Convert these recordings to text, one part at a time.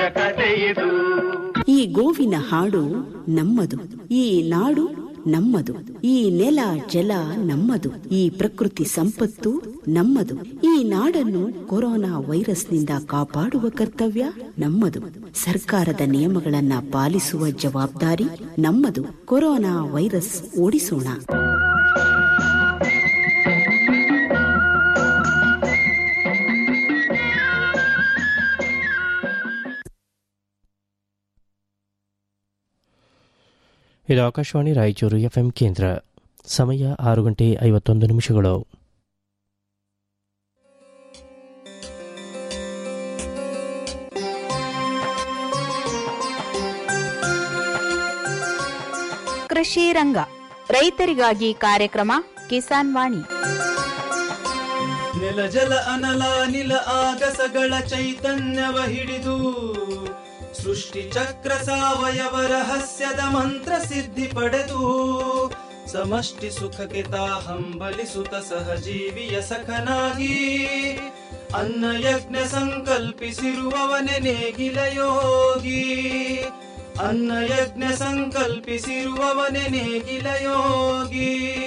ಕತೆ ಇದು ಈ ಗೋವಿನ ಹಾಡು ನಮ್ಮದು ಈ ನಾಡು ನಮ್ಮದು ಈ ನೆಲ ಜಲ ನಮ್ಮದು ಈ ಪ್ರಕೃತಿ ಸಂಪತ್ತು ನಮ್ಮದು ಈ ನಾಡನ್ನು ಕೊರೋನಾ ವೈರಸ್ನಿಂದ ಕಾಪಾಡುವ ಕರ್ತವ್ಯ ನಮ್ಮದು ಸರ್ಕಾರದ ನಿಯಮಗಳನ್ನ ಪಾಲಿಸುವ ಜವಾಬ್ದಾರಿ ನಮ್ಮದು ಕೊರೋನಾ ವೈರಸ್ ಓಡಿಸೋಣ ಇದು ಆಕಾಶವಾಣಿ ರಾಯಚೂರು ಎಫ್ಎಂ ಕೇಂದ್ರ ಸಮಯ ಆರು ಗಂಟೆ ಐವತ್ತೊಂದು ನಿಮಿಷಗಳು ಕೃಷಿ ರಂಗ ರೈತರಿಗಾಗಿ ಕಾರ್ಯಕ್ರಮ ಕಿಸಾನ್ ವಾಣಿ ನೆಲ ಜಲ ಅನಲ ನಿಲ ಆಗಸಗಳ ಚೈತನ್ಯವ ಹಿಡಿದು ಸೃಷ್ಟಿ ಚಕ್ರ ಸಾವಯವ ರಹಸ್ಯದ ಮಂತ್ರ ಸಿದ್ಧಿ ಪಡೆದು ಸಮಷ್ಟಿ ಸುಖಕ್ಕೆ ತಾ ಹಂಬಲಿಸುತ್ತ ಸಹಜೀವಿಯ ಸಖನಾಗಿ ಅನ್ನ ಯಜ್ಞ ಸಂಕಲ್ಪಿಸಿರುವವನೆ ನೇಗಿಲ ಯೋಗಿ ಅನ್ನ ಯಜ್ಞ ಸಂಕಲ್ಪಿಸಿರುವವನೆ ನೇಗಿಲ ಯೋಗಿ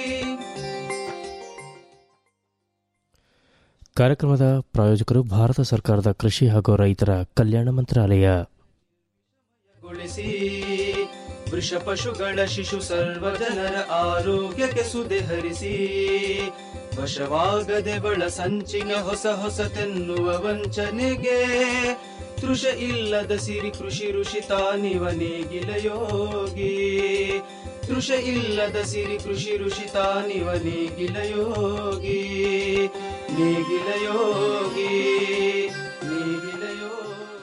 ಕಾರ್ಯಕ್ರಮದ ಪ್ರಾಯೋಜಕರು ಭಾರತ ಸರ್ಕಾರದ ಕೃಷಿ ಹಾಗೂ ರೈತರ ಕಲ್ಯಾಣ ಮಂತ್ರಾಲಯ ಗೊಳಿಸಿ ವೃಷ ಪಶುಗಳ ಶಿಶು ಸರ್ವ ಜನರ ಆರೋಗ್ಯಕ್ಕೆ ಸುದೆ ಹರಿಸಿ ವಶವಾಗದೆ ಬಳ ಸಂಚಿನ ಹೊಸ ಹೊಸತೆನ್ನುವ ವಂಚನೆಗೆ ತೃಷ ಇಲ್ಲದ ಸಿರಿ ಕೃಷಿ ಋಷಿ ತಾನಿವ ನೇಗಿಲ ಯೋಗಿ ತೃಷ ಇಲ್ಲದ ಸಿರಿ ಕೃಷಿ ಋಷಿ ತಾನಿವ ನೇಗಿಲ ಯೋಗಿ ನೇಗಿಲ ಯೋಗಿ ನೇಗಿಲ ಯೋಗಿ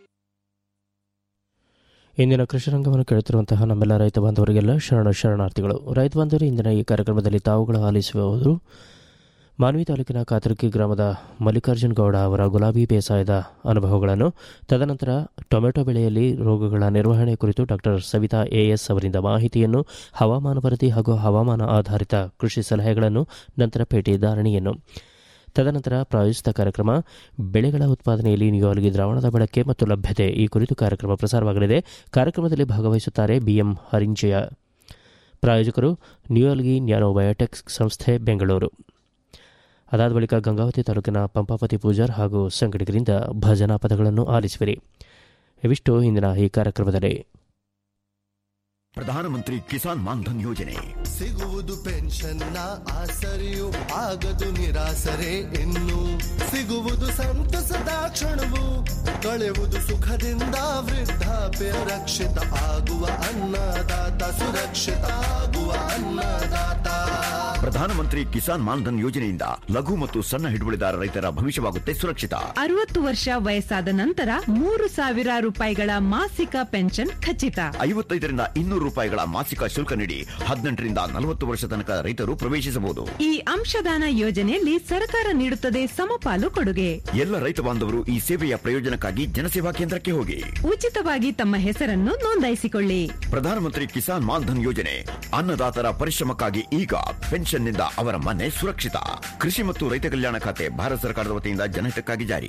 ಇಂದಿನ ಕೃಷಿ ರಂಗವನ್ನು ಕೇಳುತ್ತಿರುವಂತಹ ನಮ್ಮೆಲ್ಲ ರೈತ ಬಾಂಧವರಿಗೆಲ್ಲ ಶರಣ ಶರಣಾರ್ಥಿಗಳು ರೈತ ಬಾಂಧವರು ಇಂದಿನ ಈ ಕಾರ್ಯಕ್ರಮದಲ್ಲಿ ತಾವುಗಳು ಆಲಿಸುವವರು ಮಾನ್ವಿ ತಾಲೂಕಿನ ಕಾತರ್ಕಿ ಗ್ರಾಮದ ಮಲ್ಲಿಕಾರ್ಜುನ್ ಗೌಡ ಅವರ ಗುಲಾಬಿ ಬೇಸಾಯದ ಅನುಭವಗಳನ್ನು ತದನಂತರ ಟೊಮೆಟೊ ಬೆಳೆಯಲ್ಲಿ ರೋಗಗಳ ನಿರ್ವಹಣೆ ಕುರಿತು ಡಾಕ್ಟರ್ ಸವಿತಾ ಎಎಸ್ ಅವರಿಂದ ಮಾಹಿತಿಯನ್ನು ಹವಾಮಾನ ವರದಿ ಹಾಗೂ ಹವಾಮಾನ ಆಧಾರಿತ ಕೃಷಿ ಸಲಹೆಗಳನ್ನು ನಂತರ ಭೇಟಿ ಧಾರಣೆಯನ್ನು ತದನಂತರ ಪ್ರಾಯೋಜಿತ ಕಾರ್ಯಕ್ರಮ ಬೆಳೆಗಳ ಉತ್ಪಾದನೆಯಲ್ಲಿ ನಿಯೋಲಿಗೆ ದ್ರಾವಣದ ಬಳಕೆ ಮತ್ತು ಲಭ್ಯತೆ ಈ ಕುರಿತು ಕಾರ್ಯಕ್ರಮ ಪ್ರಸಾರವಾಗಲಿದೆ ಕಾರ್ಯಕ್ರಮದಲ್ಲಿ ಭಾಗವಹಿಸುತ್ತಾರೆ ಬಿಎಂ ಹರಿಂಜಯ ಪ್ರಾಯೋಜಕರು ನ್ಯೂಯಾಲ್ಗಿ ನ್ಯಾನೋ ಬಯೋಟೆಕ್ಸ್ ಸಂಸ್ಥೆ ಬೆಂಗಳೂರು ಅದಾದ ಬಳಿಕ ಗಂಗಾವತಿ ತಾಲೂಕಿನ ಪಂಪಾಪತಿ ಪೂಜಾರ್ ಹಾಗೂ ಸಂಗಡಿಗರಿಂದ ಭಜನಾ ಪದಗಳನ್ನು ಆಲಿಸುವಿರಿ ಇವಿಷ್ಟು ಇಂದಿನ ಈ ಕಾರ್ಯಕ್ರಮದಲ್ಲಿ ಪ್ರಧಾನಮಂತ್ರಿ ಕಿಸಾನ್ ಮಾನ್ಧನ್ ಯೋಜನೆ ಸಿಗುವುದು ಪೆನ್ಷನ್ನ ಆಸರೆಯು ಆಗದು ನಿರಾಸರೆ ಇನ್ನು ಸಿಗುವುದು ಸಂತಸದ ಕ್ಷಣವು ಕಳೆಯುವುದು ಸುಖದಿಂದ ವೃದ್ಧಾಪ್ಯ ರಕ್ಷಿತ ಆಗುವ ಅನ್ನದಾತ ಸುರಕ್ಷಿತ ಆಗುವ ಅನ್ನದಾತ ಪ್ರಧಾನಮಂತ್ರಿ ಕಿಸಾನ್ ಮಾನ್ಧನ್ ಯೋಜನೆಯಿಂದ ಲಘು ಮತ್ತು ಸಣ್ಣ ಹಿಡುವಳಿದಾರ ರೈತರ ಭವಿಷ್ಯವಾಗುತ್ತೆ ಸುರಕ್ಷಿತ ಅರವತ್ತು ವರ್ಷ ವಯಸ್ಸಾದ ನಂತರ ಮೂರು ಸಾವಿರ ರೂಪಾಯಿಗಳ ಮಾಸಿಕ ಪೆನ್ಷನ್ ಖಚಿತ ಐವತ್ತೈದರಿಂದ ಇನ್ನೂರು ರೂಪಾಯಿಗಳ ಮಾಸಿಕ ಶುಲ್ಕ ನೀಡಿ ಹದಿನೆಂಟರಿಂದ ನಲವತ್ತು ವರ್ಷ ತನಕ ರೈತರು ಪ್ರವೇಶಿಸಬಹುದು ಈ ಅಂಶದಾನ ಯೋಜನೆಯಲ್ಲಿ ಸರ್ಕಾರ ನೀಡುತ್ತದೆ ಸಮಪಾಲು ಕೊಡುಗೆ ಎಲ್ಲ ರೈತ ಬಾಂಧವರು ಈ ಸೇವೆಯ ಪ್ರಯೋಜನಕ್ಕಾಗಿ ಜನಸೇವಾ ಕೇಂದ್ರಕ್ಕೆ ಹೋಗಿ ಉಚಿತವಾಗಿ ತಮ್ಮ ಹೆಸರನ್ನು ನೋಂದಾಯಿಸಿಕೊಳ್ಳಿ ಪ್ರಧಾನಮಂತ್ರಿ ಕಿಸಾನ್ ಮಾನ್ಧನ್ ಯೋಜನೆ ಅನ್ನದಾತರ ಪರಿಶ್ರಮಕ್ಕಾಗಿ ಈಗ ಪೆನ್ಷನ್ನಿಂದ ಅವರ ಮನೆ ಸುರಕ್ಷಿತ ಕೃಷಿ ಮತ್ತು ರೈತ ಕಲ್ಯಾಣ ಖಾತೆ ಭಾರತ ಸರ್ಕಾರದ ವತಿಯಿಂದ ಜನಹಿತಕ್ಕಾಗಿ ಜಾರಿ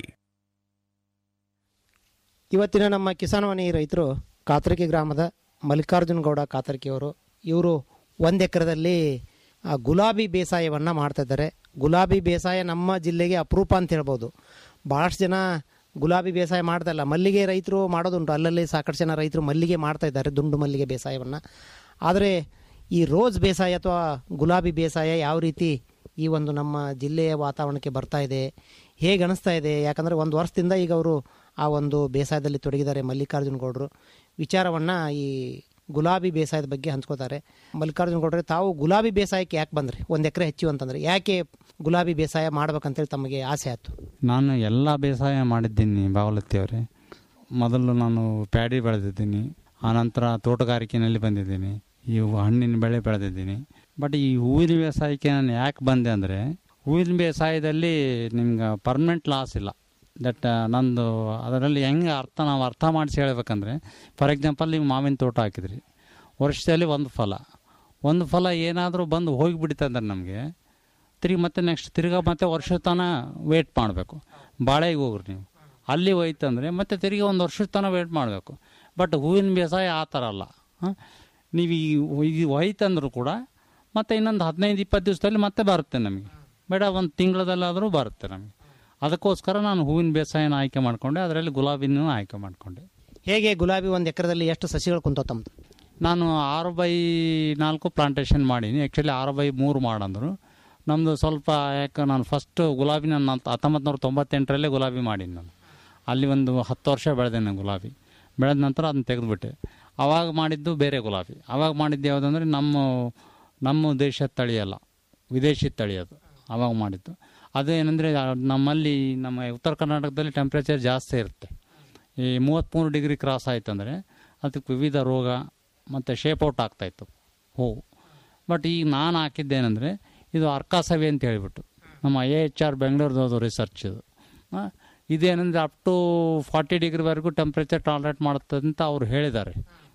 ಇವತ್ತಿನ ನಮ್ಮ ಕಿಸಾನ್ವಾಣಿ ರೈತರು ಕಾತರ್ಕಿ ಗ್ರಾಮದ ಮಲ್ಲಿಕಾರ್ಜುನ ಗೌಡ ಕಾತರ್ಕಿಯವರು ಇವರು ಒಂದು ಎಕರೆದಲ್ಲಿ ಆ, ಗುಲಾಬಿ ಬೇಸಾಯವನ್ನು ಮಾಡ್ತಾ ಇದ್ದಾರೆ ಗುಲಾಬಿ ಬೇಸಾಯ ನಮ್ಮ ಜಿಲ್ಲೆಗೆ ಅಪರೂಪ ಅಂತ ಹೇಳ್ಬೋದು ಭಾಳಷ್ಟು ಜನ ಗುಲಾಬಿ ಬೇಸಾಯ ಮಾಡ್ತಾ ಇಲ್ಲ ಮಲ್ಲಿಗೆ ರೈತರು ಮಾಡೋದುಂಟು ಅಲ್ಲಲ್ಲಿ ಸಾಕಷ್ಟು ಜನ ರೈತರು ಮಲ್ಲಿಗೆ ಮಾಡ್ತಾ ಇದ್ದಾರೆ ದುಂಡು ಮಲ್ಲಿಗೆ ಬೇಸಾಯವನ್ನು ಆದರೆ ಈ ರೋಸ್ ಬೇಸಾಯ ಅಥವಾ ಗುಲಾಬಿ ಬೇಸಾಯ ಯಾವ ರೀತಿ ಈ ಒಂದು ನಮ್ಮ ಜಿಲ್ಲೆಯ ವಾತಾವರಣಕ್ಕೆ ಬರ್ತಾ ಇದೆ ಹೇಗೆ ಅನಿಸ್ತಾ ಇದೆ ಯಾಕಂದರೆ ಒಂದು ವರ್ಷದಿಂದ ಈಗ ಅವರು ಆ ಒಂದು ಬೇಸಾಯದಲ್ಲಿ ತೊಡಗಿದ್ದಾರೆ ಮಲ್ಲಿಕಾರ್ಜುನ ಗೌಡರು ವಿಚಾರವನ್ನು ಈ ಗುಲಾಬಿ ಬೇಸಾಯದ ಬಗ್ಗೆ ಹಂಚ್ಕೋತಾರೆ ಮಲ್ಲಿಕಾರ್ಜುನ ಗೌಡ್ರೆ ತಾವು ಗುಲಾಬಿ ಬೇಸಾಯಕ್ಕೆ ಯಾಕೆ ಬಂದ್ರಿ ಒಂದು ಎಕರೆ ಹೆಚ್ಚು ಅಂತಂದ್ರೆ ಯಾಕೆ ಗುಲಾಬಿ ಬೇಸಾಯ ಮಾಡ್ಬೇಕಂತೇಳಿ ತಮಗೆ ಆಸೆ ಆಯ್ತು ನಾನು ಎಲ್ಲ ಬೇಸಾಯ ಮಾಡಿದ್ದೀನಿ ಬಾವಲತ್ತಿ ಅವರೇ ಮೊದಲು ನಾನು ಪ್ಯಾಡಿ ಬೆಳೆದಿದ್ದೀನಿ ಆನಂತರ ತೋಟಗಾರಿಕೆಯಲ್ಲಿ ಬಂದಿದ್ದೀನಿ ಈ ಹಣ್ಣಿನ ಬೆಳೆ ಬೆಳೆದಿದ್ದೀನಿ ಬಟ್ ಈ ಹೂವಿನ ಬೇಸಾಯಕ್ಕೆ ನಾನು ಯಾಕೆ ಬಂದೆ ಅಂದರೆ ಹೂವಿನ ಬೇಸಾಯದಲ್ಲಿ ನಿಮ್ಗೆ ಪರ್ಮನೆಂಟ್ ಲಾಸ್ ಇಲ್ಲ ದಟ್ ನಂದು ಅದರಲ್ಲಿ ಹೆಂಗೆ ಅರ್ಥ ನಾವು ಅರ್ಥ ಮಾಡಿಸಿ ಹೇಳ್ಬೇಕಂದ್ರೆ ಫಾರ್ ಎಕ್ಸಾಂಪಲ್ ನೀವು ಮಾವಿನ ತೋಟ ಹಾಕಿದ್ರಿ ವರ್ಷದಲ್ಲಿ ಒಂದು ಫಲ ಒಂದು ಫಲ ಏನಾದರೂ ಬಂದು ಹೋಗಿಬಿಡ್ತಂದ್ರೆ ನಮಗೆ ತಿರುಗಿ ಮತ್ತೆ ನೆಕ್ಸ್ಟ್ ತಿರ್ಗಾ ಮತ್ತೆ ವರ್ಷ ತನಕ ವೇಟ್ ಮಾಡಬೇಕು ಬಾಳೆಗೆ ಹೋಗ್ರಿ ನೀವು ಅಲ್ಲಿ ಹೋಯ್ತಂದರೆ ಮತ್ತೆ ತಿರುಗಿ ಒಂದು ವರ್ಷದ ತನಕ ವೇಟ್ ಮಾಡಬೇಕು ಬಟ್ ಹೂವಿನ ಬೇಸಾಯ ಆ ಥರ ಅಲ್ಲ ಹಾಂ ನೀವು ಈ ಈಗ ಹೋಯ್ತಂದ್ರೂ ಕೂಡ ಮತ್ತೆ ಇನ್ನೊಂದು ಹದಿನೈದು ಇಪ್ಪತ್ತು ದಿವಸದಲ್ಲಿ ಮತ್ತೆ ಬರುತ್ತೆ ನಮಗೆ ಬೇಡ ಒಂದು ತಿಂಗಳದಲ್ಲಾದರೂ ಬರುತ್ತೆ ನಮಗೆ ಅದಕ್ಕೋಸ್ಕರ ನಾನು ಹೂವಿನ ಬೇಸಾಯನ ಆಯ್ಕೆ ಮಾಡಿಕೊಂಡೆ ಅದರಲ್ಲಿ ಗುಲಾಬಿನೂ ಆಯ್ಕೆ ಮಾಡಿಕೊಂಡೆ ಹೇಗೆ ಗುಲಾಬಿ ಒಂದು ಎಕರೆದಲ್ಲಿ ಎಷ್ಟು ಸಸಿಗಳು ಕುಂತೋ ತಮ್ಮದು ನಾನು ಆರು ಬೈ ನಾಲ್ಕು ಪ್ಲಾಂಟೇಶನ್ ಮಾಡೀನಿ ಆ್ಯಕ್ಚುಲಿ ಆರು ಬೈ ಮೂರು ಮಾಡಂದ್ರು ನಮ್ಮದು ಸ್ವಲ್ಪ ಯಾಕೆ ನಾನು ಫಸ್ಟ್ ಗುಲಾಬಿ ನಾನು ಹತ್ತೊಂಬತ್ತು ನೂರ ತೊಂಬತ್ತೆಂಟರಲ್ಲೇ ಗುಲಾಬಿ ಮಾಡೀನಿ ನಾನು ಅಲ್ಲಿ ಒಂದು ಹತ್ತು ವರ್ಷ ಬೆಳೆದೆ ನಾನು ಗುಲಾಬಿ ಬೆಳೆದ ನಂತರ ಅದನ್ನ ತೆಗೆದುಬಿಟ್ಟೆ ಆವಾಗ ಮಾಡಿದ್ದು ಬೇರೆ ಗುಲಾಬಿ ಆವಾಗ ಮಾಡಿದ್ದು ಯಾವುದಂದ್ರೆ ನಮ್ಮ ನಮ್ಮ ದೇಶದ ತಳಿ ಅಲ್ಲ ವಿದೇಶಿ ತಳಿ ಅದು ಆವಾಗ ಮಾಡಿದ್ದು ಅದೇನೆಂದರೆ ನಮ್ಮಲ್ಲಿ ನಮ್ಮ ಉತ್ತರ ಕರ್ನಾಟಕದಲ್ಲಿ ಟೆಂಪ್ರೇಚರ್ ಜಾಸ್ತಿ ಇರುತ್ತೆ ಈ ಮೂವತ್ತ್ಮೂರು ಡಿಗ್ರಿ ಕ್ರಾಸ್ ಆಯ್ತು ಅಂದರೆ ಅದಕ್ಕೆ ವಿವಿಧ ರೋಗ ಮತ್ತು ಶೇಪ್ ಔಟ್ ಆಗ್ತಾಯಿತ್ತು ಹೂವು ಬಟ್ ಈಗ ನಾನು ಹಾಕಿದ್ದೇನೆಂದರೆ ಇದು ಅರ್ಕಾಸವಿ ಅಂತ ಹೇಳಿಬಿಟ್ಟು ನಮ್ಮ ಎ ಎಚ್ ಆರ್ ಬೆಂಗಳೂರದದು ರಿಸರ್ಚ್ ಇದು ಆ, ಇದೇನೆಂದರೆ ಅಪ್ ಟು ಫಾರ್ಟಿ ಡಿಗ್ರಿವರೆಗೂ ಟೆಂಪ್ರೇಚರ್ ಟಾಲರೇಟ್ ಮಾಡುತ್ತೆ ಅಂತ ಅವ್ರು ಹೇಳಿದ್ದಾರೆ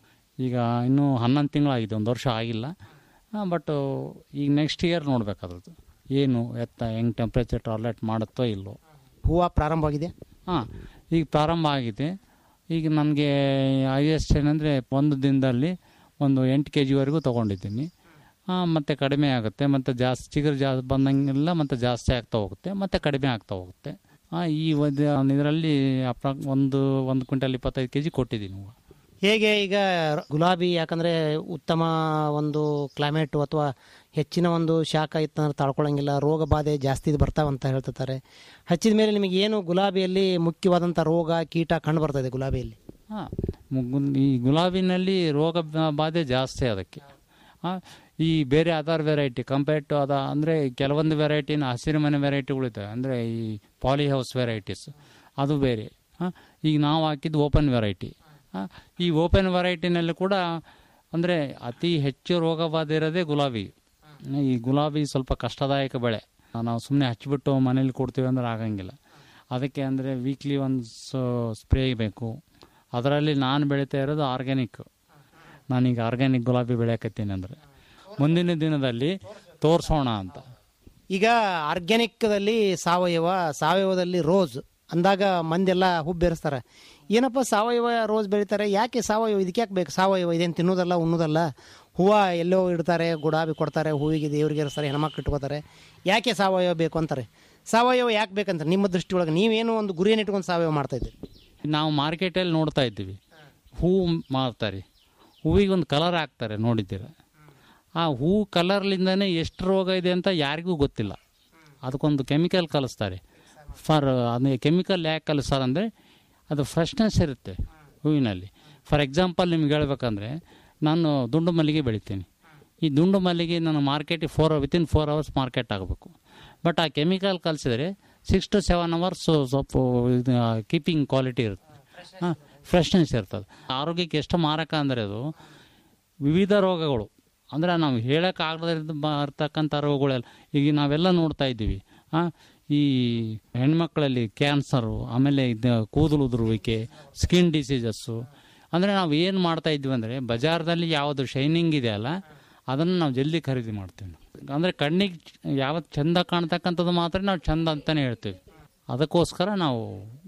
ಈಗ ಇನ್ನೂ ಹನ್ನೊಂದು ತಿಂಗಳಾಗಿದೆ ಒಂದು ವರ್ಷ ಆಗಿಲ್ಲ ಬಟ್ ಈಗ ನೆಕ್ಸ್ಟ್ ಇಯರ್ ನೋಡಬೇಕಾದ್ರದ್ದು ಏನು ಎತ್ತ ಹೆಂಗೆ ಟೆಂಪ್ರೇಚರ್ ಟಾಲರೇಟ್ ಮಾಡುತ್ತೋ ಇಲ್ಲೋ ಹೂವು ಪ್ರಾರಂಭವಾಗಿದೆ ಹಾಂ ಈಗ ಪ್ರಾರಂಭ ಆಗಿದೆ ಈಗ ನನಗೆ ಹೈಯೆಸ್ಟ್ ಏನಂದರೆ ಒಂದು ದಿನದಲ್ಲಿ ಒಂದು ಎಂಟು ಕೆ ಜಿವರೆಗೂ ತೊಗೊಂಡಿದ್ದೀನಿ ಮತ್ತು ಕಡಿಮೆ ಆಗುತ್ತೆ ಮತ್ತು ಜಾಸ್ತಿ ಚಿಗುರು ಜಾಸ್ತಿ ಬಂದಂಗೆಲ್ಲ ಮತ್ತು ಜಾಸ್ತಿ ಆಗ್ತಾ ಹೋಗುತ್ತೆ ಮತ್ತು ಕಡಿಮೆ ಆಗ್ತಾ ಹೋಗುತ್ತೆ ಆ, ಈ ಒಂದು ಇದರಲ್ಲಿ ಅಪ್ರಾ ಒಂದು ಒಂದು ಕ್ವಿಂಟಲ್ ಇಪ್ಪತ್ತೈದು ಕೆ ಜಿ ಕೊಟ್ಟಿದ್ದೀನಿ ಹೂವು ಹೇಗೆ ಈಗ ಗುಲಾಬಿ ಯಾಕಂದ್ರೆ ಉತ್ತಮ ಒಂದು ಕ್ಲೈಮೇಟು ಅಥವಾ ಹೆಚ್ಚಿನ ಒಂದು ಶಾಖ ಇತ್ತಂದ್ರೆ ತಾಳ್ಕೊಳಂಗಿಲ್ಲ ರೋಗ ಬಾಧೆ ಜಾಸ್ತಿ ಬರ್ತಾವಂತ ಹೇಳ್ತಿರ್ತಾರೆ ಹಚ್ಚಿದ ಮೇಲೆ ನಿಮಗೆ ಏನು ಗುಲಾಬಿಯಲ್ಲಿ ಮುಖ್ಯವಾದಂಥ ರೋಗ ಕೀಟ ಕಂಡು ಬರ್ತದೆ ಗುಲಾಬಿಯಲ್ಲಿ ಹಾಂ ಈ ಗುಲಾಬಿನಲ್ಲಿ ರೋಗ ಬ- ಬಾಧೆ ಜಾಸ್ತಿ ಅದಕ್ಕೆ ಆ, ಈ ಬೇರೆ ಅದರ್ ವೆರೈಟಿ ಕಂಪೇರ್ಡ್ ಟು ಅದ ಅಂದರೆ ಕೆಲವೊಂದು ವೆರೈಟಿನ ಹಸಿರುಮನೆ ವೆರೈಟಿಗಳಿದ್ದಾವೆ ಅಂದರೆ ಈ ಪಾಲಿ ಹೌಸ್ ವೆರೈಟೀಸ್ ಅದು ಬೇರೆ ಆ, ಈಗ ನಾವು ಹಾಕಿದ್ದು ಓಪನ್ ವೆರೈಟಿ ಈ ಓಪನ್ ವೆರೈಟಿನಲ್ಲಿ ಕೂಡ ಅಂದರೆ ಅತಿ ಹೆಚ್ಚು ರೋಗ ಬಾಧೆ ಇರೋದೇ ಗುಲಾಬಿ ಈ ಗುಲಾಬಿ ಸ್ವಲ್ಪ ಕಷ್ಟದಾಯಕ ಬೆಳೆ ನಾವು ಸುಮ್ಮನೆ ಹಚ್ಚಿಬಿಟ್ಟು ಮನೇಲಿ ಕೊಡ್ತೀವಿ ಅಂದ್ರೆ ಆಗಂಗಿಲ್ಲ ಅದಕ್ಕೆ ಅಂದರೆ ವೀಕ್ಲಿ ಒಂದು ಸ್ಪ್ರೇ ಬೇಕು ಅದರಲ್ಲಿ ನಾನು ಬೆಳೀತಾ ಇರೋದು ಆರ್ಗ್ಯಾನಿಕ್ ನಾನೀಗ ಆರ್ಗ್ಯಾನಿಕ್ ಗುಲಾಬಿ ಬೆಳೆಯಕತ್ತೀನಿ ಅಂದರೆ ಮುಂದಿನ ದಿನದಲ್ಲಿ ತೋರಿಸೋಣ ಅಂತ ಈಗ ಆರ್ಗ್ಯಾನಿಕ್ದಲ್ಲಿ ಸಾವಯವ ಸಾವಯವದಲ್ಲಿ ರೋಸ್ ಅಂದಾಗ ಮಂದೆಲ್ಲ ಹುಬ್ಬೇರಿಸ್ತಾರೆ ಏನಪ್ಪ ಸಾವಯವ ರೋಸ್ ಬೆಳಿತಾರೆ ಯಾಕೆ ಸಾವಯವ ಇದಕ್ಕೆ ಯಾಕೆ ಬೇಕು ಸಾವಯವ ಇದೇನು ತಿನ್ನೋದಲ್ಲ ಉಣ್ಣೋದಲ್ಲ ಹೂವು ಎಲ್ಲೋ ಇಡ್ತಾರೆ ಗುಲಾಬಿ ಕೊಡ್ತಾರೆ ಹೂವಿಗೆ ದೇವ್ರಿಗೆ ಇರಿಸ್ತಾರೆ ಹೆಣ್ಮಕ್ಳು ಇಟ್ಕೋತಾರೆ ಯಾಕೆ ಸಾವಯವ ಬೇಕು ಅಂತಾರೆ ಸಾವಯವ ಯಾಕೆ ಬೇಕಂತಾರೆ ನಿಮ್ಮ ದೃಷ್ಟಿಯೊಳಗೆ ನೀವೇನು ಒಂದು ಗುರಿಯನ್ನು ಇಟ್ಕೊಂಡು ಸಾವಯವ ಮಾಡ್ತಾ ಇದ್ದೀರಿ ನಾವು ಮಾರ್ಕೆಟಲ್ಲಿ ನೋಡ್ತಾ ಇದ್ದೀವಿ ಹೂವು ಮಾರ್ತಾರೆ ಹೂವಿಗೆ ಒಂದು ಕಲರ್ ಹಾಕ್ತಾರೆ ನೋಡಿದ್ದೀರ ಆ ಹೂ ಕಲರ್ಲಿಂದನೇ ಎಷ್ಟು ರೋಗ ಇದೆ ಅಂತ ಯಾರಿಗೂ ಗೊತ್ತಿಲ್ಲ ಅದಕ್ಕೊಂದು ಕೆಮಿಕಲ್ ಕಲಿಸ್ತಾರೆ ಫಾರ್ ಅದು ಕೆಮಿಕಲ್ ಯಾಕೆ ಕಲಿಸ್ತಾರೆ ಅಂದರೆ ಅದು ಫ್ರೆಶ್ನೆಸ್ ಇರುತ್ತೆ ಹೂವಿನಲ್ಲಿ ಫಾರ್ ಎಕ್ಸಾಂಪಲ್ ನಿಮ್ಗೆ ಹೇಳ್ಬೇಕಂದ್ರೆ ನಾನು ದುಂಡು ಮಲ್ಲಿಗೆ ಬೆಳಿತೀನಿ ಈ ದುಂಡು ಮಲ್ಲಿಗೆ ನಾನು ಮಾರ್ಕೆಟಿಗೆ four within four hours market ಆಗಬೇಕು ಬಟ್ ಆ ಕೆಮಿಕಲ್ ಕಲಿಸಿದ್ರೆ ಸಿಕ್ಸ್ ಟು ಸೆವೆನ್ ಅವರ್ಸ್ ಸ್ವಲ್ಪ ಕೀಪಿಂಗ್ ಕ್ವಾಲಿಟಿ ಇರುತ್ತೆ ಹಾಂ ಫ್ರೆಶ್ನೆಸ್ ಇರ್ತದೆ ಆರೋಗ್ಯಕ್ಕೆ ಎಷ್ಟು ಮಾರಕ ಅಂದರೆ ಅದು ವಿವಿಧ ರೋಗಗಳು ಅಂದರೆ ನಾವು ಹೇಳೋಕ್ಕಾಗದೇ ಬರ್ತಕ್ಕಂಥ ರೋಗಗಳೆಲ್ಲ ಈಗ ನಾವೆಲ್ಲ ನೋಡ್ತಾ ಇದ್ದೀವಿ ಹಾಂ ಈ ಹೆಣ್ಮಕ್ಳಲ್ಲಿ ಕ್ಯಾನ್ಸರು ಆಮೇಲೆ ಇದು ಕೂದಲು ಉದುರುವಿಕೆ ಸ್ಕಿನ್ ಡಿಸೀಸಸ್ಸು ಅಂದರೆ ನಾವು ಏನು ಮಾಡ್ತಾ ಇದ್ವಿ ಅಂದರೆ ಬಜಾರ್ದಲ್ಲಿ ಯಾವುದು ಶೈನಿಂಗ್ ಇದೆಯಲ್ಲ ಅದನ್ನು ನಾವು ಜಲ್ದಿ ಖರೀದಿ ಮಾಡ್ತೀವಿ ಅಂದರೆ ಕಣ್ಣಿಗೆ ಯಾವತ್ತು ಚಂದ ಕಾಣ್ತಕ್ಕಂಥದ್ದು ಮಾತ್ರ ನಾವು ಚಂದ ಅಂತಲೇ ಹೇಳ್ತೀವಿ ಅದಕ್ಕೋಸ್ಕರ ನಾವು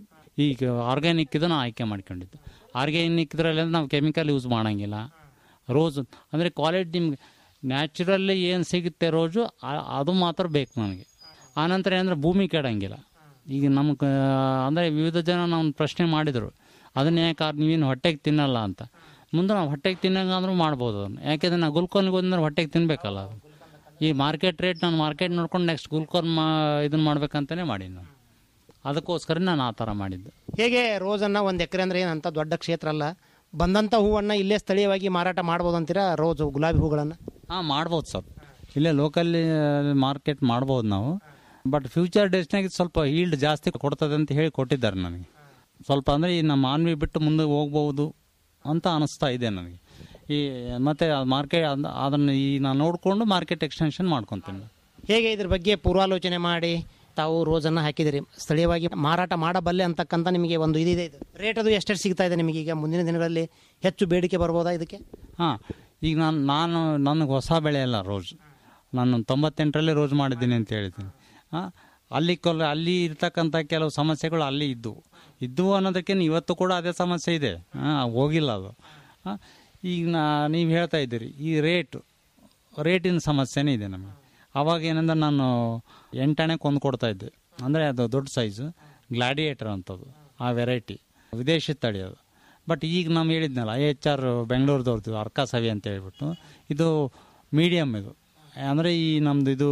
ಈಗ ಆರ್ಗ್ಯಾನಿಕ್ ಇದನ್ನು ಆಯ್ಕೆ ಮಾಡ್ಕೊಂಡಿದ್ದು ಆರ್ಗ್ಯಾನಿಕ್ ಇದರಲ್ಲಿ ನಾವು ಕೆಮಿಕಲ್ ಯೂಸ್ ಮಾಡೋಂಗಿಲ್ಲ ರೋಸ್ ಅಂದರೆ ಕ್ವಾಲಿಟಿ ನಿಮ್ಗೆ ನ್ಯಾಚುರಲ್ಲಿ ಏನು ಸಿಗುತ್ತೆ ರೋಜು ಆ- ಅದು ಮಾತ್ರ ಬೇಕು ನನಗೆ ಆನಂತರ ಏನಂದ್ರೆ ಭೂಮಿ ಕೆಡಂಗಿಲ್ಲ ಈಗ ನಮ್ಗೆ ಅಂದರೆ ವಿವಿಧ ಜನ ನಾವು ಪ್ರಶ್ನೆ ಮಾಡಿದರು ಅದನ್ನ ಯಾಕೆ ನೀವೇನು ಹೊಟ್ಟೆಗೆ ತಿನ್ನಲ್ಲ ಅಂತ ಮುಂದೆ ನಾವು ಹೊಟ್ಟೆಗೆ ತಿನ್ನಂಗಾದ್ರೂ ಮಾಡ್ಬೋದು ಅದನ್ನು ಯಾಕೆಂದ್ರೆ ನಾವು ಗುಲ್ಕೋನ್ಗೆ ಹೋದ್ರೆ ಹೊಟ್ಟೆಗೆ ತಿನ್ನಬೇಕಲ್ಲ ಅದು ಈ ಮಾರ್ಕೆಟ್ ರೇಟ್ ನಾನು ಮಾರ್ಕೆಟ್ ನೋಡ್ಕೊಂಡು ನೆಕ್ಸ್ಟ್ ಗುಲ್ಕೋನ್ ಮಾ ಇದನ್ನು ಮಾಡ್ಬೇಕಂತಲೇ ಮಾಡೀನಿ ನಾನು ಅದಕ್ಕೋಸ್ಕರ ನಾನು ಆ ಥರ ಮಾಡಿದ್ದು ಹೇಗೆ ರೋಸನ್ನು ಒಂದು ಎಕರೆ ಅಂದರೆ ಏನಂತ ದೊಡ್ಡ ಕ್ಷೇತ್ರ ಅಲ್ಲ ಬಂದಂಥ ಹೂವನ್ನು ಇಲ್ಲೇ ಸ್ಥಳೀಯವಾಗಿ ಮಾರಾಟ ಮಾಡ್ಬೋದು ಅಂತೀರಾ ರೋಸ್ ಗುಲಾಬಿ ಹೂಗಳನ್ನು ಹಾಂ ಮಾಡ್ಬೋದು ಸರ್ ಇಲ್ಲೇ ಲೋಕಲ್ಲಿ ಮಾರ್ಕೆಟ್ ಮಾಡ್ಬೋದು ನಾವು ಬಟ್ ಫ್ಯೂಚರ್ ಡೇಸ್ನಾಗ ಸ್ವಲ್ಪ ಈಲ್ಡ್ ಜಾಸ್ತಿ ಕೊಡ್ತದೆ ಅಂತ ಹೇಳಿ ಕೊಟ್ಟಿದ್ದಾರೆ ನನಗೆ ಸ್ವಲ್ಪ ಅಂದರೆ ಈ ನಮ್ಮ ಮಾನ್ವಿ ಬಿಟ್ಟು ಮುಂದೆ ಹೋಗ್ಬೋದು ಅಂತ ಅನಿಸ್ತಾ ಇದೆ ನನಗೆ ಈ ಮತ್ತು ಮಾರ್ಕೆಟ್ ಅದನ್ನು ಈ ನಾನು ನೋಡಿಕೊಂಡು ಮಾರ್ಕೆಟ್ ಎಕ್ಸ್ಟೆನ್ಷನ್ ಮಾಡ್ಕೊತೀನಿ ಹೇಗೆ ಇದ್ರ ಬಗ್ಗೆ ಪೂರ್ವಾಲೋಚನೆ ಮಾಡಿ ತಾವು ರೋಸನ್ನು ಹಾಕಿದಿರಿ ಸ್ಥಳೀಯವಾಗಿ ಮಾರಾಟ ಮಾಡಬಲ್ಲೆ ಅಂತಕ್ಕಂಥ ನಿಮಗೆ ಒಂದು ಇದಿದೆ ಇದು ರೇಟ್ ಅದು ಎಷ್ಟೆಷ್ಟು ಸಿಗ್ತಾ ಇದೆ ನಿಮಗೆ ಈಗ ಮುಂದಿನ ದಿನಗಳಲ್ಲಿ ಹೆಚ್ಚು ಬೇಡಿಕೆ ಬರ್ಬೋದಾ ಇದಕ್ಕೆ ಹಾಂ ಈಗ ನಾನು ನಾನು ನನಗೆ ಹೊಸ ಬೆಳೆ ಅಲ್ಲ ರೋಸ್ ನಾನು ತೊಂಬತ್ತೆಂಟರಲ್ಲಿ ರೋಸ್ ಮಾಡಿದ್ದೀನಿ ಅಂತ ಹೇಳಿದ್ದೀನಿ ಹಾಂ ಅಲ್ಲಿ ಕೊಲ್ ಅಲ್ಲಿ ಇರ್ತಕ್ಕಂಥ ಕೆಲವು ಸಮಸ್ಯೆಗಳು ಅಲ್ಲಿ ಇದ್ದವು ಇದ್ದು ಅನ್ನೋದಕ್ಕೆ ಇವತ್ತು ಕೂಡ ಅದೇ ಸಮಸ್ಯೆ ಇದೆ ಆ, ಹೋಗಿಲ್ಲ ಅದು ಆ, ಈಗ ನಾ ನೀವು ಹೇಳ್ತಾ ಇದ್ದೀರಿ ಈ ರೇಟು ರೇಟಿನ ಸಮಸ್ಯೆನೇ ಇದೆ ನಮಗೆ ಅವಾಗ ಏನಂದ್ರೆ ನಾನು ಎಂಟಣೆ ಕೊಂದು ಕೊಡ್ತಾ ಇದ್ದೆ ಅಂದರೆ ಅದು ದೊಡ್ಡ ಸೈಜು ಗ್ಲಾಡಿಯೇಟರ್ ಅಂತದ್ದು ಆ ವೆರೈಟಿ ವಿದೇಶಿ ತಳಿ ಅದು ಬಟ್ ಈಗ ನಾವು ಹೇಳಿದ್ನಲ್ಲ ಐ ಎಚ್ ಆರ್ ಬೆಂಗಳೂರದವ್ರದ್ದು ಅರ್ಕಾ ಸವಿ ಅಂತ ಹೇಳ್ಬಿಟ್ಟು ಇದು ಮೀಡಿಯಮ್ ಇದು ಅಂದರೆ ಈ ನಮ್ಮದು ಇದು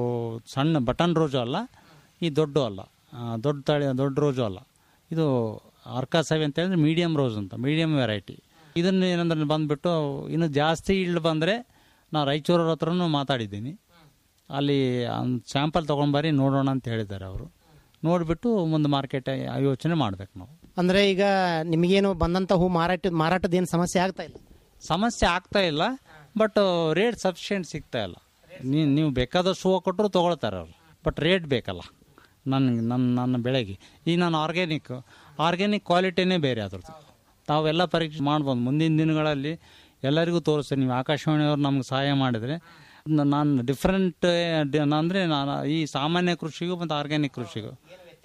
ಸಣ್ಣ ಬಟನ್ ರೋಜು ಅಲ್ಲ ಈ ದೊಡ್ಡ ಅಲ್ಲ ಆ, ದೊಡ್ಡ ತಳಿ ದೊಡ್ಡ ರೋಜು ಅಲ್ಲ ಇದು ಅರ್ಕಾ ಸವಿ ಅಂತ ಹೇಳಿದ್ರೆ ಮೀಡಿಯಮ್ ರೋಸ್ ಅಂತ ಮೀಡಿಯಮ್ ವೆರೈಟಿ ಇದನ್ನು ಏನಂದ್ರೆ ಬಂದುಬಿಟ್ಟು ಇನ್ನು ಜಾಸ್ತಿ ಇಳ್ಳು ಬಂದರೆ ನಾವು ರಾಯಚೂರವ್ರ ಹತ್ರನೂ ಮಾತಾಡಿದ್ದೀನಿ ಅಲ್ಲಿ ಸ್ಯಾಂಪಲ್ ತೊಗೊಂಬರಿ ನೋಡೋಣ ಅಂತ ಹೇಳಿದ್ದಾರೆ ಅವರು ನೋಡಿಬಿಟ್ಟು ಮುಂದೆ ಮಾರ್ಕೆಟ್ ಯೋಚನೆ ಮಾಡ್ಬೇಕು ನಾವು ಅಂದ್ರೆ ಈಗ ನಿಮಗೇನು ಬಂದಂತ ಹೂ ಮಾರಾಟ ಮಾರಾಟದ ಏನು ಸಮಸ್ಯೆ ಆಗ್ತಾ ಇಲ್ಲ ಸಮಸ್ಯೆ ಆಗ್ತಾ ಇಲ್ಲ ಬಟ್ ರೇಟ್ ಸಫಿಷಿಯೆಂಟ್ ಸಿಗ್ತಾ ಇಲ್ಲ ನೀವು ನೀವು ಬೇಕಾದಷ್ಟು ಹೂವು ಕೊಟ್ಟರು ತೊಗೊಳ್ತಾರೆ ಅವರು ಬಟ್ ರೇಟ್ ಬೇಕಲ್ಲ ನನಗೆ ನನ್ನ ನನ್ನ ಬೆಳೆಗೆ ಈಗ ನಾನು ಆರ್ಗ್ಯಾನಿಕ್ ಆರ್ಗ್ಯಾನಿಕ್ ಕ್ವಾಲಿಟಿನೇ ಬೇರೆ ಅದ್ರದ್ದು ತಾವೆಲ್ಲ ಪರೀಕ್ಷೆ ಮಾಡ್ಬೋದು ಮುಂದಿನ ದಿನಗಳಲ್ಲಿ ಎಲ್ಲರಿಗೂ ತೋರಿಸ್ತೀನಿ ನೀವು ಆಕಾಶವಾಣಿಯವ್ರು ನಮ್ಗೆ ಸಹಾಯ ಮಾಡಿದರೆ ನ- ನಾನು ಡಿಫ್ರೆಂಟ್ ಅಂದರೆ ನಾನು ಈ ಸಾಮಾನ್ಯ ಕೃಷಿಗೂ ಮತ್ತು ಆರ್ಗ್ಯಾನಿಕ್ ಕೃಷಿಗೂ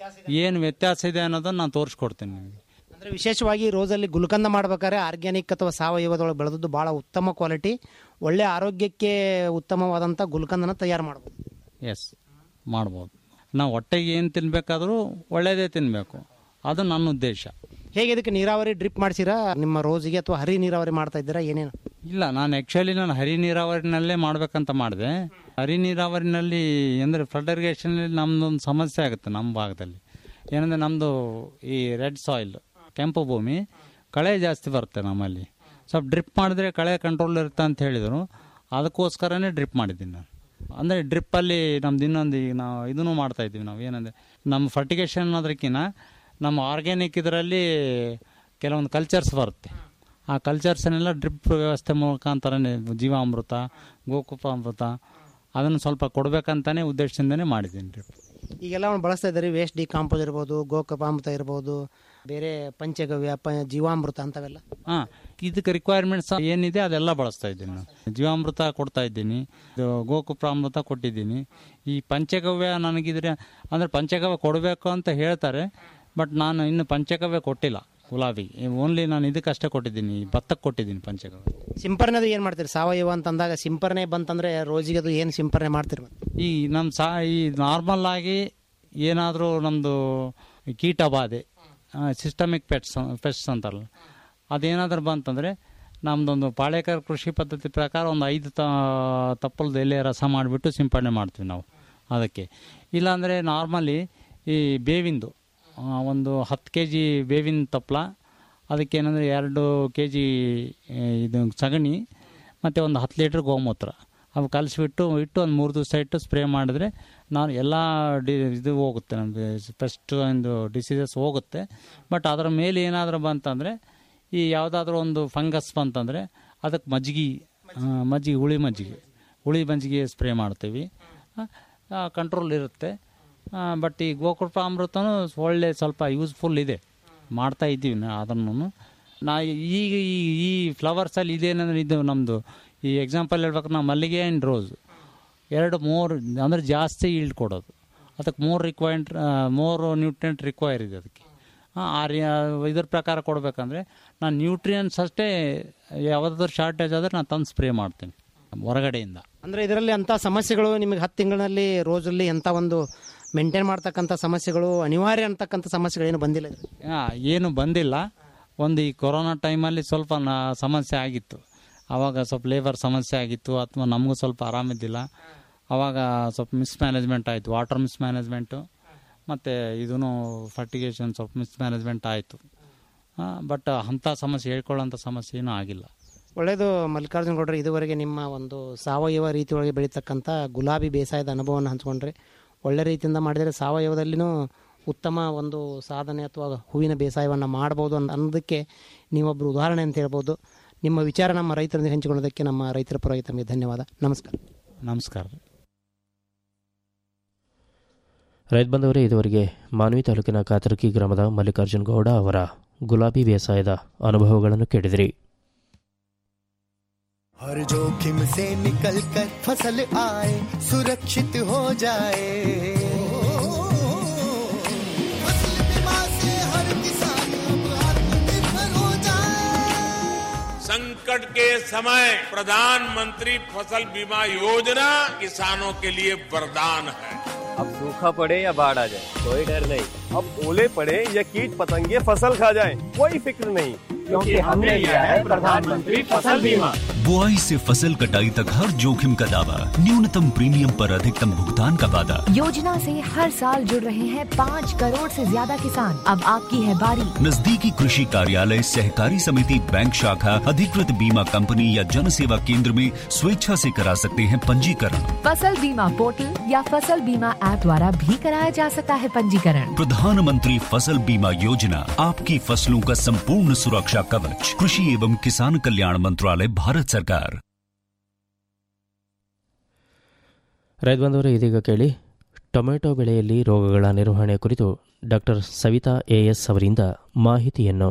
ಏನು ವ್ಯತ್ಯಾಸ ಇದೆ ಅನ್ನೋದನ್ನು ನಾನು ತೋರಿಸ್ಕೊಡ್ತೀನಿ ನಿಮಗೆ ಅಂದ್ರೆ ವಿಶೇಷವಾಗಿ ರೋಸಲ್ಲಿ ಗುಲ್ಕಂದ ಮಾಡ್ಬೇಕಾದ್ರೆ ಆರ್ಗ್ಯಾನಿಕ್ ಅಥವಾ ಸಾವಯವದೊಳಗೆ ಬೆಳೆದದ್ದು ಬಹಳ ಉತ್ತಮ ಕ್ವಾಲಿಟಿ ಒಳ್ಳೆ ಆರೋಗ್ಯಕ್ಕೆ ಉತ್ತಮವಾದಂಥ ಗುಲ್ಕಂದನ ತಯಾರು ಮಾಡ್ಬೋದು ಎಸ್ ಮಾಡ್ಬೋದು ನಾವು ಹೊಟ್ಟೆಗೆ ಏನು ತಿನ್ನಬೇಕಾದ್ರೂ ಒಳ್ಳೆಯದೇ ತಿನ್ನಬೇಕು ಅದು ನನ್ನ ಉದ್ದೇಶ ಹೇಗೆ ಇದಕ್ಕೆ ನೀರಾವರಿ ಡ್ರಿಪ್ ಮಾಡಿಸಿರಾ ನಿಮ್ಮ ರೋಸಿಗೆ ಅಥವಾ ಹರಿ ನೀರಾವರಿ ಮಾಡ್ತಾ ಇದ್ದೀರಾ ಏನೇನು ಇಲ್ಲ ನಾನು ಆ್ಯಕ್ಚುಲಿ ನಾನು ಹರಿ ನೀರಾವರಿನಲ್ಲೇ ಮಾಡ್ಬೇಕಂತ ಮಾಡಿದೆ ಹರಿ ನೀರಾವರಿನಲ್ಲಿ ಅಂದರೆ ಫ್ಲಡ್ ಇರಿಗೇಷನಲ್ಲಿ ನಮ್ಮದೊಂದು ಸಮಸ್ಯೆ ಆಗುತ್ತೆ ನಮ್ಮ ಭಾಗದಲ್ಲಿ ಏನಂದರೆ ನಮ್ಮದು ಈ ರೆಡ್ ಸಾಯಿಲ್ ಕೆಂಪು ಭೂಮಿ ಕಳೆ ಜಾಸ್ತಿ ಬರುತ್ತೆ ನಮ್ಮಲ್ಲಿ ಸ್ವಲ್ಪ ಡ್ರಿಪ್ ಮಾಡಿದ್ರೆ ಕಳೆ ಕಂಟ್ರೋಲ್ ಇರುತ್ತೆ ಅಂತ ಹೇಳಿದರು ಅದಕ್ಕೋಸ್ಕರನೇ ಡ್ರಿಪ್ ಮಾಡಿದ್ದೀನಿ ನಾನು ಅಂದರೆ ಡ್ರಿಪ್ಪಲ್ಲಿ ನಮ್ದು ಇನ್ನೊಂದು ಈಗ ನಾವು ಇದನ್ನು ಮಾಡ್ತಾ ಇದ್ದೀವಿ ನಾವು ಏನಂದರೆ ನಮ್ಮ ಫರ್ಟಿಗೇಷನ್ ಅನ್ನೋದಕ್ಕಿಂತ ನಮ್ಮ ಆರ್ಗ್ಯಾನಿಕ್ ಇದರಲ್ಲಿ ಕೆಲವೊಂದು ಕಲ್ಚರ್ಸ್ ಬರುತ್ತೆ ಆ ಕಲ್ಚರ್ಸನ್ನೆಲ್ಲ ಡ್ರಿಪ್ ವ್ಯವಸ್ಥೆ ಮುಖಾಂತರನೇ ಜೀವಾಮೃತ ಗೋಕುಪ ಅಮೃತ ಅದನ್ನು ಸ್ವಲ್ಪ ಕೊಡಬೇಕಂತಾನೆ ಉದ್ದೇಶದಿಂದನೇ ಮಾಡಿದ್ದೀನಿ ಡ್ರಿಪ್ ಈಗೆಲ್ಲ ಅವ್ನು ಬಳಸ್ತಾ ಇದ್ದಾರೆ ವೇಸ್ಟ್ ಡಿಕಾಂಪೋಸ್ ಇರ್ಬೋದು ಗೋಕಪಾಮೃತ ಇರ್ಬೋದು ಬೇರೆ ಪಂಚಗವ್ಯ ಪ ಜೀವಾಮೃತ ಅಂತವೆಲ್ಲ ಹಾಂ ಇದಕ್ಕೆ ರಿಕ್ವೈರ್ಮೆಂಟ್ಸ್ ಏನಿದೆ ಅದೆಲ್ಲ ಬಳಸ್ತಾ ಇದ್ದೀನಿ ನಾನು ಜೀವಾಮೃತ ಕೊಡ್ತಾ ಇದ್ದೀನಿ ಇದು ಗೋಕುಪ್ರಾಮೃತ ಕೊಟ್ಟಿದ್ದೀನಿ ಈ ಪಂಚಗವ್ಯ ನನಗಿದ್ರೆ ಅಂದರೆ ಪಂಚಗವ್ಯ ಕೊಡಬೇಕು ಅಂತ ಹೇಳ್ತಾರೆ ಬಟ್ ನಾನು ಇನ್ನು ಪಂಚಗವ್ಯ ಕೊಟ್ಟಿಲ್ಲ ಗುಲಾಬಿಗೆ ಓನ್ಲಿ ನಾನು ಇದಕ್ಕಷ್ಟೇ ಕೊಟ್ಟಿದ್ದೀನಿ ಭತ್ತಕ್ಕೆ ಕೊಟ್ಟಿದ್ದೀನಿ ಪಂಚಗವ್ಯ ಸಿಂಪರಣೆದು ಏನು ಮಾಡ್ತೀರಿ ಸಾವಯವ ಅಂತಂದಾಗ ಸಿಂಪರಣೆ ಬಂತಂದ್ರೆ ರೋಜಿಗೆ ಅದು ಏನು ಸಿಂಪರಣೆ ಮಾಡ್ತೀರಿ ಮತ್ತೆ ಈ ನಮ್ಮ ಸಾ ಈ ನಾರ್ಮಲ್ ಆಗಿ ಏನಾದರೂ ನಮ್ಮದು ಕೀಟ ಬಾಧೆ ಸಿಸ್ಟಮಿಕ್ ಪೆಟ್ಸ್ ಪೆಟ್ಸ್ ಅಂತಾರಲ್ಲ ಅದೇನಾದ್ರೂ ಬಂತಂದರೆ ನಮ್ಮದೊಂದು ಪಾಳೇಕರ್ ಕೃಷಿ ಪದ್ಧತಿ ಪ್ರಕಾರ ಒಂದು ಐದು ತ ತಪ್ಪಲದ ಎಲೆ ರಸ ಮಾಡಿಬಿಟ್ಟು ಸಿಂಪಡಣೆ ಮಾಡ್ತೀವಿ ನಾವು ಅದಕ್ಕೆ ಇಲ್ಲಾಂದರೆ ನಾರ್ಮಲಿ ಈ ಬೇವಿಂದು ಆ, ಒಂದು ಹತ್ತು ಕೆ ಜಿ ಬೇವಿನ ತಪ್ಪಲ ಅದಕ್ಕೆ ಏನಂದರೆ ಎರಡು ಕೆ ಜಿ ಇದು ಸಗಣಿ ಮತ್ತು ಒಂದು ಹತ್ತು ಲೀಟ್ರ್ ಗೋಮೂತ್ರ ಅವು ಕಲಿಸ್ಬಿಟ್ಟು ಇಟ್ಟು ಒಂದು ಮೂರು ದಿವಸ ಇಟ್ಟು ಸ್ಪ್ರೇ ಮಾಡಿದ್ರೆ ನಾನು ಎಲ್ಲ ಡಿ ಇದು ಹೋಗುತ್ತೆ ನಮಗೆ ಪೆಸ್ಟ್ ಒಂದು ಡಿಸೀಸಸ್ ಹೋಗುತ್ತೆ ಬಟ್ ಅದರ ಮೇಲೆ ಏನಾದರೂ ಬಂತಂದರೆ ಈ ಯಾವುದಾದ್ರೂ ಒಂದು ಫಂಗಸ್ ಬಂತಂದರೆ ಅದಕ್ಕೆ ಮಜ್ಜಿಗೆ ಆ, ಮಜ್ಜಿಗೆ ಹುಳಿ ಮಜ್ಜಿಗೆ ಹುಳಿ ಮಜ್ಜಿಗೆ ಸ್ಪ್ರೇ ಮಾಡ್ತೀವಿ ಕಂಟ್ರೋಲ್ ಇರುತ್ತೆ ಬಟ್ ಈ ಗೋಕೃಪ ಅಮೃತನೂ ಒಳ್ಳೆ ಸ್ವಲ್ಪ ಯೂಸ್ಫುಲ್ ಇದೆ ಮಾಡ್ತಾ ಇದ್ದೀವಿ ನಾ ಅದನ್ನು ನಾ ಈಗ ಈ ಈ ಫ್ಲವರ್ಸಲ್ಲಿ ಇದೇನಂದ್ರೆ ಇದು ನಮ್ಮದು ಈ ಎಕ್ಸಾಂಪಲ್ ಹೇಳ್ಬೇಕು ನಾವು ಮಲ್ಲಿಗೆ ಆ್ಯಂಡ್ ರೋಸ್ ಎರಡು ಮೂರು ಅಂದರೆ ಜಾಸ್ತಿ ಈಲ್ಡ್ ಕೊಡೋದು ಅದಕ್ಕೆ more required more nutrient require ಇದೆ ಅದಕ್ಕೆ ಆ, ಆ ರೀ ಇದ್ರ ಪ್ರಕಾರ ಕೊಡಬೇಕಂದ್ರೆ ನಾನು ನ್ಯೂಟ್ರಿಯನ್ಸ್ ಅಷ್ಟೇ ಯಾವುದಾದ್ರೂ ಶಾರ್ಟೇಜ್ ಆದರೆ ನಾನು ತಂದು ಸ್ಪ್ರೇ ಮಾಡ್ತೀನಿ ಹೊರಗಡೆಯಿಂದ ಅಂದ್ರೆ ಇದರಲ್ಲಿ ಅಂತ ಸಮಸ್ಯೆಗಳು ನಿಮಗೆ ಹತ್ತು ತಿಂಗಳಿನಲ್ಲಿ ರೋಜಲ್ಲಿ ಎಂತ ಒಂದು ಮೇಂಟೈನ್ ಮಾಡ್ತಕ್ಕಂಥ ಸಮಸ್ಯೆಗಳು ಅನಿವಾರ್ಯ ಅಂತಕ್ಕಂಥ ಸಮಸ್ಯೆಗಳು ಏನು ಬಂದಿಲ್ಲ ಇದ್ರಲ್ಲಿ. ಆ, ಏನು ಬಂದಿಲ್ಲ ಒಂದು ಈ ಕೊರೋನಾ ಟೈಮಲ್ಲಿ ಸ್ವಲ್ಪ ನಾ ಸಮಸ್ಯೆ ಆಗಿತ್ತು ಆವಾಗ ಸ್ವಲ್ಪ ಲೇಬರ್ ಸಮಸ್ಯೆ ಆಗಿತ್ತು ಅಥವಾ ನಮಗೂ ಸ್ವಲ್ಪ ಆರಾಮಿದ್ದಿಲ್ಲ ಆವಾಗ ಸ್ವಲ್ಪ ಮಿಸ್ಮ್ಯಾನೇಜ್ಮೆಂಟ್ ಆಯಿತು ವಾಟರ್ ಮಿಸ್ಮ್ಯಾನೇಜ್ಮೆಂಟು ಮತ್ತು ಇದೂ ಫರ್ಟಿಗೇಷನ್ ಸ್ವಲ್ಪ ಮಿಸ್ಮ್ಯಾನೇಜ್ಮೆಂಟ್ ಆಯಿತು ಬಟ್ ಅಂಥ ಸಮಸ್ಯೆ ಹೇಳ್ಕೊಳ್ಳೋಂಥ ಸಮಸ್ಯೆ ಏನೂ ಆಗಿಲ್ಲ ಒಳ್ಳೆಯದು ಮಲ್ಲಿಕಾರ್ಜುನ ಗೌಡ್ರೆ ಇದುವರೆಗೆ ನಿಮ್ಮ ಒಂದು ಸಾವಯವ ರೀತಿಯೊಳಗೆ ಬೆಳೀತಕ್ಕಂಥ ಗುಲಾಬಿ ಬೇಸಾಯದ ಅನುಭವವನ್ನು ಹಂಚ್ಕೊಂಡ್ರೆ ಒಳ್ಳೆ ರೀತಿಯಿಂದ ಮಾಡಿದರೆ ಸಾವಯವದಲ್ಲಿನೂ ಉತ್ತಮ ಒಂದು ಸಾಧನೆ ಅಥವಾ ಹೂವಿನ ಬೇಸಾಯವನ್ನು ಮಾಡ್ಬೋದು ಅನ್ನೋ ಅನ್ನೋದಕ್ಕೆ ನೀವೊಬ್ಬರು ಉದಾಹರಣೆ ಅಂತ ಹೇಳ್ಬೋದು ನಿಮ್ಮ ವಿಚಾರ ನಮ್ಮ ರೈತರೊಂದಿಗೆ ಹಂಚಿಕೊಳ್ಳೋದಕ್ಕೆ ನಮ್ಮ ರೈತರ ಪರವಾಗಿ ತಮಗೆ ಧನ್ಯವಾದ ನಮಸ್ಕಾರ ನಮಸ್ಕಾರ ರೈತ ಬಂದವರೇ ಇದುವರೆಗೆ ಮಾನ್ವಿ ತಾಲೂಕಿನ ಕಾತರಕಿ ಗ್ರಾಮದ ಮಲ್ಲಿಕಾರ್ಜುನ್ ಗೌಡ ಅವರ ಗುಲಾಬಿ ಬೇಸಾಯದ ಅನುಭವಗಳನ್ನು ಕೇಳಿದಿರಿ हर जोखिम से निकल कर फसल आए सुरक्षित हो जाए फसल बीमा से हर किसान संकट के समय प्रधानमंत्री फसल बीमा योजना किसानों के लिए वरदान है अब सूखा पड़े या बाढ़ आ जाए कोई डर नहीं अब ओले पड़े या कीट पतंगे फसल खा जाए कोई फिक्र नहीं क्योंकि हमने लिया है प्रधानमंत्री फसल बीमा बुआई से फसल कटाई तक हर जोखिम का दावा न्यूनतम प्रीमियम पर अधिकतम भुगतान का वादा योजना से हर साल जुड़ रहे हैं पाँच करोड़ से ज्यादा किसान अब आपकी है बारी नजदीकी कृषि कार्यालय सहकारी समिति बैंक शाखा अधिकृत बीमा कंपनी या जन सेवा केंद्र में स्वेच्छा से करा सकते हैं पंजीकरण फसल बीमा पोर्टल या फसल बीमा ऐप द्वारा भी कराया जा सकता है पंजीकरण प्रधानमंत्री फसल बीमा योजना आपकी फसलों का संपूर्ण सुरक्षा कवच कृषि एवं किसान कल्याण मंत्रालय भारत सरकार ರೈತ ಬಂದವರು ಇದೀಗ ಕೇಳಿ ಟೊಮೆಟೊ ಬೆಳೆಯಲ್ಲಿ ರೋಗಗಳ ನಿರ್ವಹಣೆ ಕುರಿತು ಡಾಕ್ಟರ್ ಸವಿತಾ ಎಎಸ್ ಅವರಿಂದ ಮಾಹಿತಿಯನ್ನು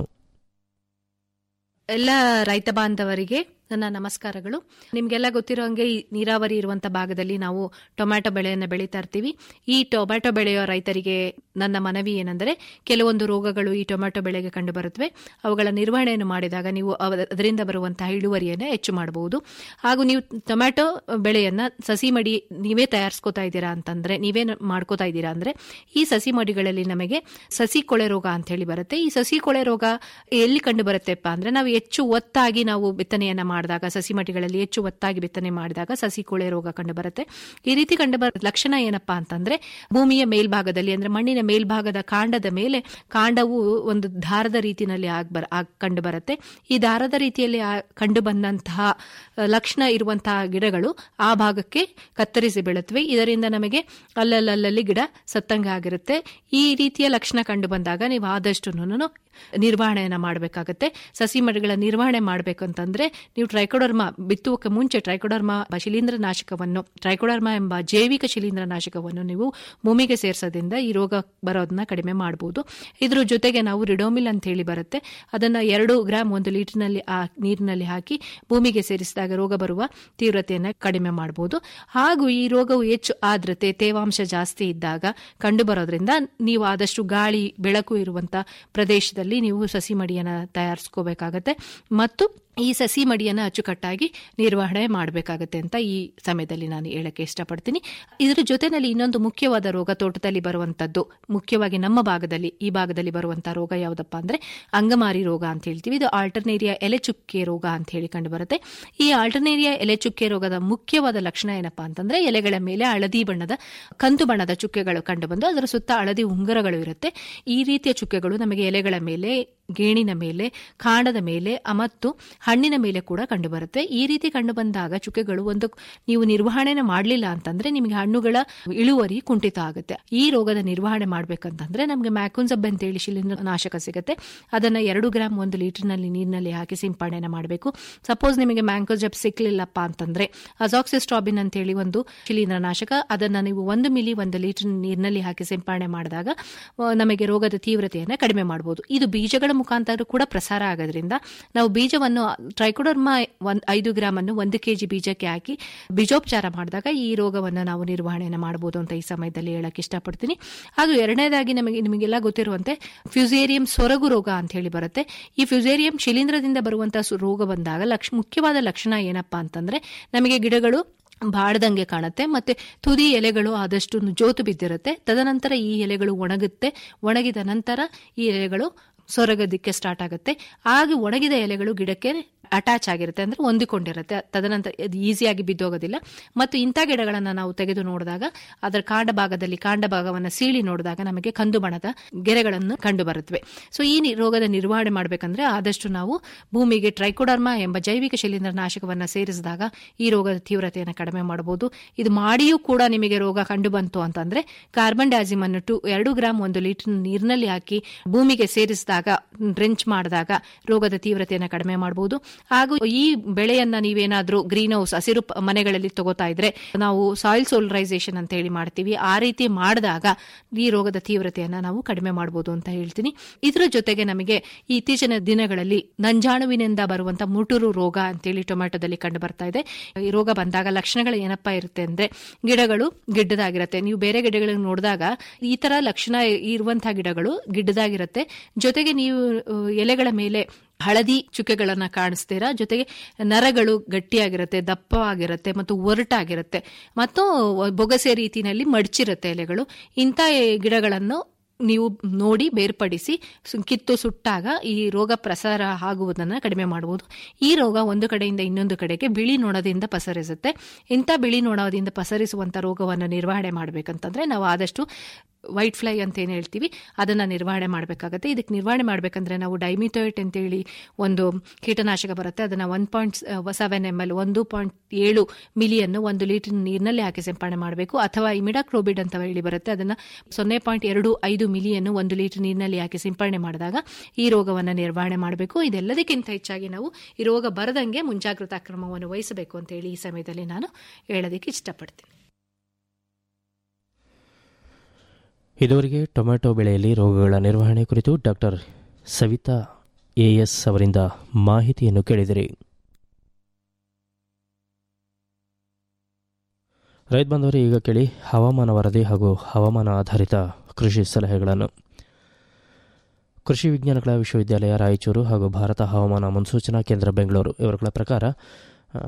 ಎಲ್ಲ ರೈತ ಬಾಂಧವರಿಗೆ ನನ್ನ ನಮಸ್ಕಾರಗಳು ನಿಮಗೆಲ್ಲ ಗೊತ್ತಿರೋ ಹಂಗೆ ಈ ನೀರಾವರಿ ಇರುವಂತ ಭಾಗದಲ್ಲಿ ನಾವು ಟೊಮ್ಯಾಟೊ ಬೆಳೆಯನ್ನು ಬೆಳೀತಾ ಇರ್ತೀವಿ ಈ ಟೊಮ್ಯಾಟೊ ಬೆಳೆಯೋ ರೈತರಿಗೆ ನನ್ನ ಮನವಿ ಏನೆಂದರೆ ಕೆಲವೊಂದು ರೋಗಗಳು ಈ ಟೊಮ್ಯಾಟೊ ಬೆಳೆಗೆ ಕಂಡುಬರುತ್ತವೆ ಅವುಗಳ ನಿರ್ವಹಣೆಯನ್ನು ಮಾಡಿದಾಗ ನೀವು ಅವ- ಅದರಿಂದ ಬರುವಂತಹ ಇಳುವರಿಯನ್ನು ಹೆಚ್ಚು ಮಾಡಬಹುದು ಹಾಗೂ ನೀವು ಟೊಮ್ಯಾಟೊ ಬೆಳೆಯನ್ನ ಸಸಿ ಮಡಿ ನೀವೇ ತಯಾರಿಸ್ಕೋತಾ ಇದ್ದೀರಾ ಅಂತಂದ್ರೆ ನೀವೇ ನ- ಮಾಡ್ಕೋತಾ ಇದ್ದೀರಾ ಅಂದ್ರೆ ಈ ಸಸಿ ಮಡಿಗಳಲ್ಲಿ ನಮಗೆ ಸಸಿ ಕೊಳೆ ರೋಗ ಅಂತ ಹೇಳಿ ಬರುತ್ತೆ ಈ ಸಸಿ ಕೊಳೆ ರೋಗ ಎಲ್ಲಿ ಕಂಡು ಬರುತ್ತೆಪ್ಪ ಅಂದ್ರೆ ನಾವು ಹೆಚ್ಚು ಒತ್ತಾಗಿ ನಾವು ಬಿತ್ತನೆಯನ್ನ ಮಾಡಿದಾಗ ಸಸಿ ಮಡಿಗಳಲ್ಲಿ ಹೆಚ್ಚು ಒತ್ತಾಗಿ ಬಿತ್ತನೆ ಮಾಡಿದಾಗ ಸಸಿ ಕೊಳೆ ರೋಗ ಕಂಡು ಬರುತ್ತೆ ಈ ರೀತಿ ಕಂಡು ಬರ ಲಕ್ಷಣ ಏನಪ್ಪಾ ಅಂತಂದ್ರೆ ಭೂಮಿಯ ಮೇಲ್ಭಾಗದಲ್ಲಿ ಅಂದ್ರೆ ಮಣ್ಣಿನ ಮೇಲ್ಭಾಗದ ಕಾಂಡದ ಮೇಲೆ ಕಾಂಡವು ಒಂದು ದಾರದ ರೀತಿಯಲ್ಲಿ ಆಗ್ ಆಗ್ ಕಂಡು ಬರುತ್ತೆ ಈ ದಾರದ ರೀತಿಯಲ್ಲಿ ಆ- ಕಂಡು ಬಂದಂತಹ ಅಹ್, ಲಕ್ಷಣ ಇರುವಂತಹ ಗಿಡಗಳು ಆ ಭಾಗಕ್ಕೆ ಕತ್ತರಿಸಿ ಬೀಳುತ್ತವೆ ಇದರಿಂದ ನಮಗೆ ಅಲ್ಲಲ್ಲಲ್ಲಿ ಗಿಡ ಸತ್ತಂಗೆ ಆಗಿರುತ್ತೆ ಈ ರೀತಿಯ ಲಕ್ಷಣ ಕಂಡು ಬಂದಾಗ ನೀವು ಆದಷ್ಟು ನಿರ್ವಹಣೆಯನ್ನ ಮಾಡಬೇಕಾಗತ್ತೆ ಸಸಿ ಮಡಿಗಳ ನಿರ್ವಹಣೆ ಮಾಡಬೇಕಂತಂದ್ರೆ ನೀವು ಟ್ರೈಕೋಡರ್ಮಾ ಬಿತ್ತುವಕ್ಕೆ ಮುಂಚೆ ಟ್ರೈಕೋಡರ್ಮಾ ಎಂಬ ಶಿಲೀಂಧ್ರ ನಾಶಕವನ್ನು ಟ್ರೈಕೋಡರ್ಮಾ ಎಂಬ ಜೈವಿಕ ಶಿಲೀಂಧ್ರ ನಾಶಕವನ್ನು ನೀವು ಭೂಮಿಗೆ ಸೇರಿಸೋದ್ರಿಂದ ಈ ರೋಗ ಬರೋದನ್ನ ಕಡಿಮೆ ಮಾಡಬಹುದು ಇದ್ರ ಜೊತೆಗೆ ನಾವು ರಿಡೋಮಿಲ್ ಅಂತ ಹೇಳಿ ಬರುತ್ತೆ ಅದನ್ನ ಎರಡು ಗ್ರಾಮ್ ಒಂದು ಲೀಟರ್ನಲ್ಲಿ ಆ ನೀರಿನಲ್ಲಿ ಹಾಕಿ ಭೂಮಿಗೆ ಸೇರಿಸಿದಾಗ ರೋಗ ಬರುವ ತೀವ್ರತೆಯನ್ನು ಕಡಿಮೆ ಮಾಡಬಹುದು ಹಾಗೂ ಈ ರೋಗವು ಹೆಚ್ಚು ಆರ್ದ್ರತೆ ತೇವಾಂಶ ಜಾಸ್ತಿ ಇದ್ದಾಗ ಕಂಡು ಬರೋದ್ರಿಂದ ನೀವು ಆದಷ್ಟು ಗಾಳಿ ಬೆಳಕು ಇರುವಂತ ಪ್ರದೇಶದಲ್ಲಿ ನೀವು ಸಸಿ ಮಡಿಯನ್ನು ತಯಾರಿಸ್ಕೋಬೇಕಾಗತ್ತೆ ಮತ್ತು ಈ ಸಸಿ ಮಡಿಯನ್ನು ಅಚ್ಚುಕಟ್ಟಾಗಿ ನಿರ್ವಹಣೆ ಮಾಡಬೇಕಾಗತ್ತೆ ಅಂತ ಈ ಸಮಯದಲ್ಲಿ ನಾನು ಹೇಳಕ್ಕೆ ಇಷ್ಟಪಡ್ತೀನಿ ಇದರ ಜೊತೆನಲ್ಲಿ ಇನ್ನೊಂದು ಮುಖ್ಯವಾದ ರೋಗ ತೋಟದಲ್ಲಿ ಬರುವಂತದ್ದು ಮುಖ್ಯವಾಗಿ ನಮ್ಮ ಭಾಗದಲ್ಲಿ ಈ ಭಾಗದಲ್ಲಿ ಬರುವಂತಹ ರೋಗ ಯಾವುದಪ್ಪ ಅಂದ್ರೆ ಅಂಗಮಾರಿ ರೋಗ ಅಂತ ಹೇಳ್ತೀವಿ ಇದು ಆಲ್ಟರ್ನೇರಿಯಾ ಎಲೆಚುಕ್ಕೆ ರೋಗ ಅಂತ ಹೇಳಿ ಕಂಡು ಬರುತ್ತೆ ಈ ಆಲ್ಟರ್ನೇರಿಯಾ ಎಲೆಚುಕ್ಕೆ ರೋಗದ ಮುಖ್ಯವಾದ ಲಕ್ಷಣ ಏನಪ್ಪಾ ಅಂತಂದ್ರೆ ಎಲೆಗಳ ಮೇಲೆ ಹಳದಿ ಬಣ್ಣದ ಕಂದು ಬಣ್ಣದ ಚುಕ್ಕೆಗಳು ಕಂಡು ಬಂದು ಅದರ ಸುತ್ತ ಹಳದಿ ಉಂಗುರಗಳು ಇರುತ್ತೆ ಈ ರೀತಿಯ ಚುಕ್ಕೆಗಳು ನಮಗೆ ಎಲೆಗಳ ಮೇಲೆ ಗೇಣಿನ ಮೇಲೆ ಕಾಂಡದ ಮೇಲೆ ಮತ್ತು ಹಣ್ಣಿನ ಮೇಲೆ ಕೂಡ ಕಂಡು ಬರುತ್ತೆ ಈ ರೀತಿ ಕಂಡು ಬಂದಾಗ ಚುಕ್ಕೆಗಳು ಒಂದು ನೀವು ನಿರ್ವಹಣೆನ ಮಾಡಲಿಲ್ಲ ಅಂತಂದ್ರೆ ನಿಮಗೆ ಹಣ್ಣುಗಳ ಇಳುವರಿ ಕುಂಠಿತ ಆಗುತ್ತೆ ಈ ರೋಗದ ನಿರ್ವಹಣೆ ಮಾಡ್ಬೇಕಂತಂದ್ರೆ ನಮಗೆ ಮ್ಯಾಕುನ್ಸಬ್ ಅಂತೇಳಿ ಶಿಲೀಂಧ್ರ ನಾಶಕ ಸಿಗುತ್ತೆ ಅದನ್ನ ಎರಡು ಗ್ರಾಮ್ ಒಂದು ಲೀಟರ್ನಲ್ಲಿ ನೀರಿನಲ್ಲಿ ಹಾಕಿ ಸಿಂಪಡಣೆನ ಮಾಡಬೇಕು ಸಪೋಸ್ ನಿಮಗೆ ಮ್ಯಾಂಕೋಜಬ್ ಸಿಕ್ಲಿಲ್ಲಪ್ಪ ಅಂತಂದ್ರೆ ಅಜಾಕ್ಸಿಸ್ಟ್ರಾಬಿನ್ ಅಂತೇಳಿ ಒಂದು ಶಿಲೀಂಧ್ರ ನಾಶಕ ಅದನ್ನ ನೀವು ಒಂದು ಮಿಲಿ ಒಂದು ಲೀಟರ್ ನೀರಿನಲ್ಲಿ ಹಾಕಿ ಸಿಂಪಡಣೆ ಮಾಡಿದಾಗ ಆ, ನಮಗೆ ರೋಗದ ತೀವ್ರತೆಯನ್ನು ಕಡಿಮೆ ಮಾಡಬಹುದು ಇದು ಬೀಜಗಳ ಮುಖಾಂತರ ಕೂಡ ಪ್ರಸಾರ ಆಗೋದ್ರಿಂದ ನಾವು ಬೀಜವನ್ನು ಟ್ರೈಕೋಡರ್ಮಾ ಒಂದ್ ಐದು ಗ್ರಾಮ್ ಅನ್ನು ಒಂದು ಕೆಜಿ ಬೀಜಕ್ಕೆ ಹಾಕಿ ಬೀಜೋಪಚಾರ ಮಾಡಿದಾಗ ಈ ರೋಗವನ್ನು ನಾವು ನಿರ್ವಹಣೆಯನ್ನು ಮಾಡಬಹುದು ಅಂತ ಈ ಸಮಯದಲ್ಲಿ ಹೇಳಕ್ ಇಷ್ಟಪಡ್ತೀನಿ ಹಾಗೂ ಎರಡನೇದಾಗಿ ನಮಗೆ ನಿಮಗೆಲ್ಲ ಗೊತ್ತಿರುವಂತೆ ಫ್ಯೂಸೇರಿಯಂ ಸೊರಗು ರೋಗ ಅಂತ ಹೇಳಿ ಬರುತ್ತೆ ಈ ಫ್ಯೂಸೇರಿಯಂ ಶಿಲೀಂಧ್ರದಿಂದ ಬರುವಂತಹ ಸು- ರೋಗ ಬಂದಾಗ ಲಕ್ಷ ಮುಖ್ಯವಾದ ಲಕ್ಷಣ ಏನಪ್ಪಾ ಅಂತಂದ್ರೆ ನಮಗೆ ಗಿಡಗಳು ಬಾಡ್ದಂಗೆ ಕಾಣುತ್ತೆ ಮತ್ತೆ ತುದಿ ಎಲೆಗಳು ಆದಷ್ಟು ಜೋತು ಬಿದ್ದಿರುತ್ತೆ ತದನಂತರ ಈ ಎಲೆಗಳು ಒಣಗುತ್ತೆ ಒಣಗಿದ ನಂತರ ಈ ಎಲೆಗಳು ಸೊರಗೋದಿಕ್ಕೆ ಸ್ಟಾರ್ಟ್ ಆಗುತ್ತೆ ಆಗ ಒಣಗಿದ ಎಲೆಗಳು ಗಿಡಕ್ಕೆ ಅಟ್ಯಾಚ್ ಆಗಿರುತ್ತೆ ಅಂದ್ರೆ ಹೊಂದಿಕೊಂಡಿರುತ್ತೆ ತದನಂತರ ಇದು ಈಸಿಯಾಗಿ ಬಿದ್ದೋಗೋದಿಲ್ಲ ಮತ್ತು ಇಂಥ ಗಿಡಗಳನ್ನು ನಾವು ತೆಗೆದು ನೋಡಿದಾಗ ಅದರ ಕಾಂಡ ಭಾಗದಲ್ಲಿ ಕಾಂಡ ಭಾಗವನ್ನು ಸೀಳಿ ನೋಡಿದಾಗ ನಮಗೆ ಕಂದು ಬಣ್ಣದ ಗೆರೆಗಳನ್ನು ಕಂಡು ಬರುತ್ತವೆ ಸೊ ಈ ನಿ- ರೋಗದ ನಿರ್ವಹಣೆ ಮಾಡಬೇಕಂದ್ರೆ ಆದಷ್ಟು ನಾವು ಭೂಮಿಗೆ ಟ್ರೈಕೋಡರ್ಮಾ ಎಂಬ ಜೈವಿಕ ಶಿಲೀಂಧ್ರ ನಾಶಕವನ್ನು ಸೇರಿಸಿದಾಗ ಈ ರೋಗದ ತೀವ್ರತೆಯನ್ನು ಕಡಿಮೆ ಮಾಡಬಹುದು ಇದು ಮಾಡಿಯೂ ಕೂಡ ನಿಮಗೆ ರೋಗ ಕಂಡು ಬಂತು ಅಂತಂದ್ರೆ ಕಾರ್ಬನ್ ಡೈಸಿಮ್ ಅನ್ನು ಟು ಎರಡು ಗ್ರಾಮ್ ಒಂದು ಲೀಟರ್ ನೀರಿನಲ್ಲಿ ಹಾಕಿ ಭೂಮಿಗೆ ಸೇರಿಸಿದಾಗ ಡ್ರೆಂಚ್ ಮಾಡಿದಾಗ ರೋಗದ ತೀವ್ರತೆಯನ್ನು ಕಡಿಮೆ ಮಾಡಬಹುದು ಹಾಗೂ ಈ ಬೆಳೆಯನ್ನ ನೀವೇನಾದ್ರೂ ಗ್ರೀನ್ ಹೌಸ್ ಹಸಿರು ಪ- ಮನೆಗಳಲ್ಲಿ ತಗೋತಾ ಇದ್ರೆ ನಾವು ಸಾಯಿಲ್ ಸೋಲರೈಸೇಷನ್ ಅಂತ ಹೇಳಿ ಮಾಡ್ತೀವಿ ಆ ರೀತಿ ಮಾಡಿದಾಗ ಈ ರೋಗದ ತೀವ್ರತೆಯನ್ನ ನಾವು ಕಡಿಮೆ ಮಾಡಬಹುದು ಅಂತ ಹೇಳ್ತೀನಿ ಇದರ ಜೊತೆಗೆ ನಮಗೆ ಈ ಇತ್ತೀಚಿನ ದಿನಗಳಲ್ಲಿ ನಂಜಾಣುವಿನಿಂದ ಬರುವಂತ ಮುಟುರು ರೋಗ ಅಂತೇಳಿ ಟೊಮ್ಯಾಟೊದಲ್ಲಿ ಕಂಡು ಬರ್ತಾ ಇದೆ ಈ ರೋಗ ಬಂದಾಗ ಲಕ್ಷಣಗಳು ಏನಪ್ಪಾ ಇರುತ್ತೆ ಅಂದ್ರೆ ಗಿಡಗಳು ಗಿಡ್ಡದಾಗಿರುತ್ತೆ ನೀವು ಬೇರೆ ಗಿಡಗಳಿಗೆ ನೋಡಿದಾಗ ಈ ತರ ಲಕ್ಷಣ ಇರುವಂತಹ ಗಿಡಗಳು ಗಿಡ್ಡದಾಗಿರುತ್ತೆ ಜೊತೆಗೆ ನೀವು ಅಹ್, ಎಲೆಗಳ ಮೇಲೆ ಹಳದಿ ಚುಕ್ಕೆಗಳನ್ನ ಕಾಣಿಸ್ತೀರಾ ಜೊತೆಗೆ ನರಗಳು ಗಟ್ಟಿಯಾಗಿರುತ್ತೆ ದಪ್ಪವಾಗಿರುತ್ತೆ ಮತ್ತು ಒರಟಾಗಿರುತ್ತೆ ಮತ್ತು ಬೊಗಸೆ ರೀತಿಯಲ್ಲಿ ಮಡಚಿರುತ್ತೆ ಎಲೆಗಳು ಇಂಥ ಗಿಡಗಳನ್ನು ನೀವು ನೋಡಿ ಬೇರ್ಪಡಿಸಿ ಸು- ಕಿತ್ತು ಸುಟ್ಟಾಗ ಈ ರೋಗ ಪ್ರಸಾರ ಆಗುವುದನ್ನು ಕಡಿಮೆ ಮಾಡಬಹುದು ಈ ರೋಗ ಒಂದು ಕಡೆಯಿಂದ ಇನ್ನೊಂದು ಕಡೆಗೆ ಬಿಳಿ ನೊಣದಿಂದ ಪಸರಿಸುತ್ತೆ ಇಂಥ ಬಿಳಿ ನೊಣದಿಂದ ಪಸರಿಸುವಂಥ ರೋಗವನ್ನು ನಿರ್ವಹಣೆ ಮಾಡಬೇಕಂತಂದ್ರೆ ನಾವು ಆದಷ್ಟು ವೈಟ್ ಫ್ಲೈ ಅಂತ ಏನು ಹೇಳ್ತೀವಿ ಅದನ್ನು ನಿರ್ವಹಣೆ ಮಾಡಬೇಕಾಗತ್ತೆ ಇದಕ್ಕೆ ನಿರ್ವಹಣೆ ಮಾಡಬೇಕಂದ್ರೆ ನಾವು ಡೈಮಿಥೋಯಿಟ್ ಅಂತೇಳಿ ಒಂದು ಕೀಟನಾಶಕ ಬರುತ್ತೆ ಅದನ್ನು one point seven M L ಒಂದು ಪಾಯಿಂಟ್ ಏಳು ಮಿಲಿಯನ್ನು ಒಂದು ಲೀಟರ್ ನೀರಿನಲ್ಲಿ ಹಾಕಿ ಸಿಂಪಡಣೆ ಮಾಡಬೇಕು ಅಥವಾ ಇಮಿಡಾಕ್ರೋಬಿಡ್ ಅಂತ ಹೇಳಿ ಬರುತ್ತೆ ಅದನ್ನು ಸೊನ್ನೆ ಪಾಯಿಂಟ್ ಎರಡು ಐದು ಮಿಲಿಯನ್ನು ಒಂದು ಲೀಟರ್ ನೀರಿನಲ್ಲಿ ಹಾಕಿ ಸಿಂಪಡಣೆ ಮಾಡಿದಾಗ ಈ ರೋಗವನ್ನು ನಿರ್ವಹಣೆ ಮಾಡಬೇಕು ಇದೆಲ್ಲದಕ್ಕಿಂತ ಹೆಚ್ಚಾಗಿ ನಾವು ಈ ರೋಗ ಬರದಂಗೆ ಮುಂಜಾಗ್ರತಾ ಕ್ರಮವನ್ನು ವಹಿಸಬೇಕು ಅಂತ ಹೇಳಿ ಈ ಸಮಯದಲ್ಲಿ ನಾನು ಹೇಳೋದಕ್ಕೆ ಇಷ್ಟಪಡ್ತೀನಿ ಇದುವರೆಗೆ ಟೊಮೆಟೊ ಬೆಳೆಯಲ್ಲಿ ರೋಗಗಳ ನಿರ್ವಹಣೆ ಕುರಿತು ಡಾಕ್ಟರ್ ಸವಿತಾ ಎಎಸ್ ಅವರಿಂದ ಮಾಹಿತಿಯನ್ನು ಕೇಳಿದಿರಿ ರೈತ ಬಂದವರು ಈಗ ಕೇಳಿ ಹವಾಮಾನ ವರದಿ ಹಾಗೂ ಹವಾಮಾನ ಆಧಾರಿತ ಕೃಷಿ ಸಲಹೆಗಳನ್ನು ಕೃಷಿ ವಿಜ್ಞಾನಗಳ ವಿಶ್ವವಿದ್ಯಾಲಯ ರಾಯಚೂರು ಹಾಗೂ ಭಾರತ ಹವಾಮಾನ ಮುನ್ಸೂಚನಾ ಕೇಂದ್ರ ಬೆಂಗಳೂರು ಇವರುಗಳ ಪ್ರಕಾರ ಆ,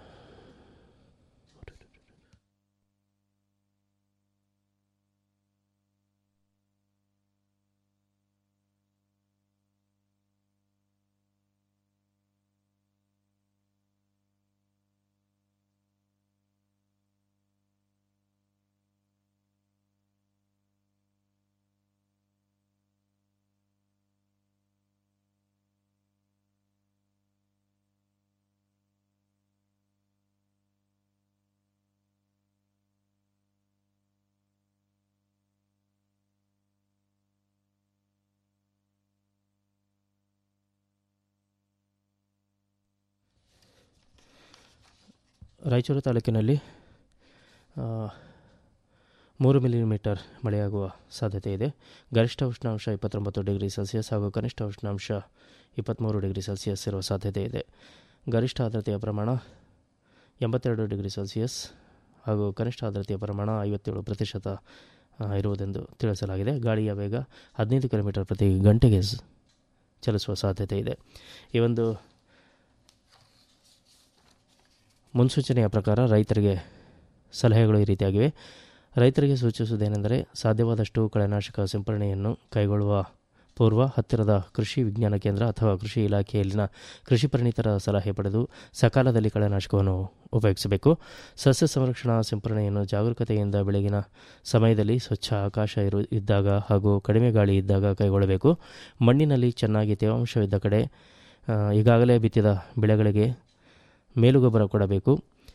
ರಾಯಚೂರು ತಾಲೂಕಿನಲ್ಲಿ ಆ, ಮೂರು ಮಿಲಿಮೀಟರ್ ಮಳೆಯಾಗುವ ಸಾಧ್ಯತೆ ಇದೆ ಗರಿಷ್ಠ ಉಷ್ಣಾಂಶ ಇಪ್ಪತ್ತೊಂಬತ್ತು ಡಿಗ್ರಿ ಸೆಲ್ಸಿಯಸ್ ಹಾಗೂ ಕನಿಷ್ಠ ಉಷ್ಣಾಂಶ ಇಪ್ಪತ್ತ್ಮೂರು ಡಿಗ್ರಿ ಸೆಲ್ಸಿಯಸ್ ಇರುವ ಸಾಧ್ಯತೆ ಇದೆ ಗರಿಷ್ಠ ಆರ್ದ್ರತೆಯ ಪ್ರಮಾಣ ಎಂಬತ್ತೆರಡು ಡಿಗ್ರಿ ಸೆಲ್ಸಿಯಸ್ ಹಾಗೂ ಕನಿಷ್ಠ ಆರ್ದ್ರತೆಯ ಪ್ರಮಾಣ ಐವತ್ತೇಳು ಪ್ರತಿಶತ ಆ, ಇರುವುದೆಂದು ತಿಳಿಸಲಾಗಿದೆ ಗಾಳಿಯ ವೇಗ ಹದಿನೈದು ಕಿಲೋಮೀಟರ್ ಪ್ರತಿ ಗಂಟೆಗೆ ಸ್- ಚಲಿಸುವ ಸಾಧ್ಯತೆ ಇದೆ ಈ ಒಂದು ಮುನ್ಸೂಚನೆಯ ಪ್ರಕಾರ ರೈತರಿಗೆ ಸಲಹೆಗಳು ಈ ರೀತಿಯಾಗಿವೆ ರೈತರಿಗೆ ಸೂಚಿಸುವುದೇನೆಂದರೆ ಸಾಧ್ಯವಾದಷ್ಟು ಕಳೆನಾಶಕ ಸಿಂಪರಣೆಯನ್ನು ಕೈಗೊಳ್ಳುವ ಪೂರ್ವ ಹತ್ತಿರದ ಕೃಷಿ ವಿಜ್ಞಾನ ಕೇಂದ್ರ ಅಥವಾ ಕೃಷಿ ಇಲಾಖೆಯಲ್ಲಿನ ಕೃಷಿ ಪರಿಣಿತರ ಸಲಹೆ ಪಡೆದು ಸಕಾಲದಲ್ಲಿ ಕಳೆನಾಶಕವನ್ನು ಉಪಯೋಗಿಸಬೇಕು ಸಸ್ಯ ಸಂರಕ್ಷಣಾ ಸಿಂಪರಣೆಯನ್ನು ಜಾಗರೂಕತೆಯಿಂದ ಬೆಳಗಿನ ಸಮಯದಲ್ಲಿ ಸ್ವಚ್ಛ ಆಕಾಶ ಇರು ಇದ್ದಾಗ ಹಾಗೂ ಕಡಿಮೆ ಗಾಳಿ ಇದ್ದಾಗ ಕೈಗೊಳ್ಳಬೇಕು ಮಣ್ಣಿನಲ್ಲಿ ಚೆನ್ನಾಗಿ ತೇವಾಂಶವಿದ್ದ ಕಡೆ ಆ, ಈಗಾಗಲೇ ಬಿತ್ತಿದ ಬೆಳೆಗಳಿಗೆ ಮೇಲುಗೊಬ್ಬರ ಕೊಡಬೇಕು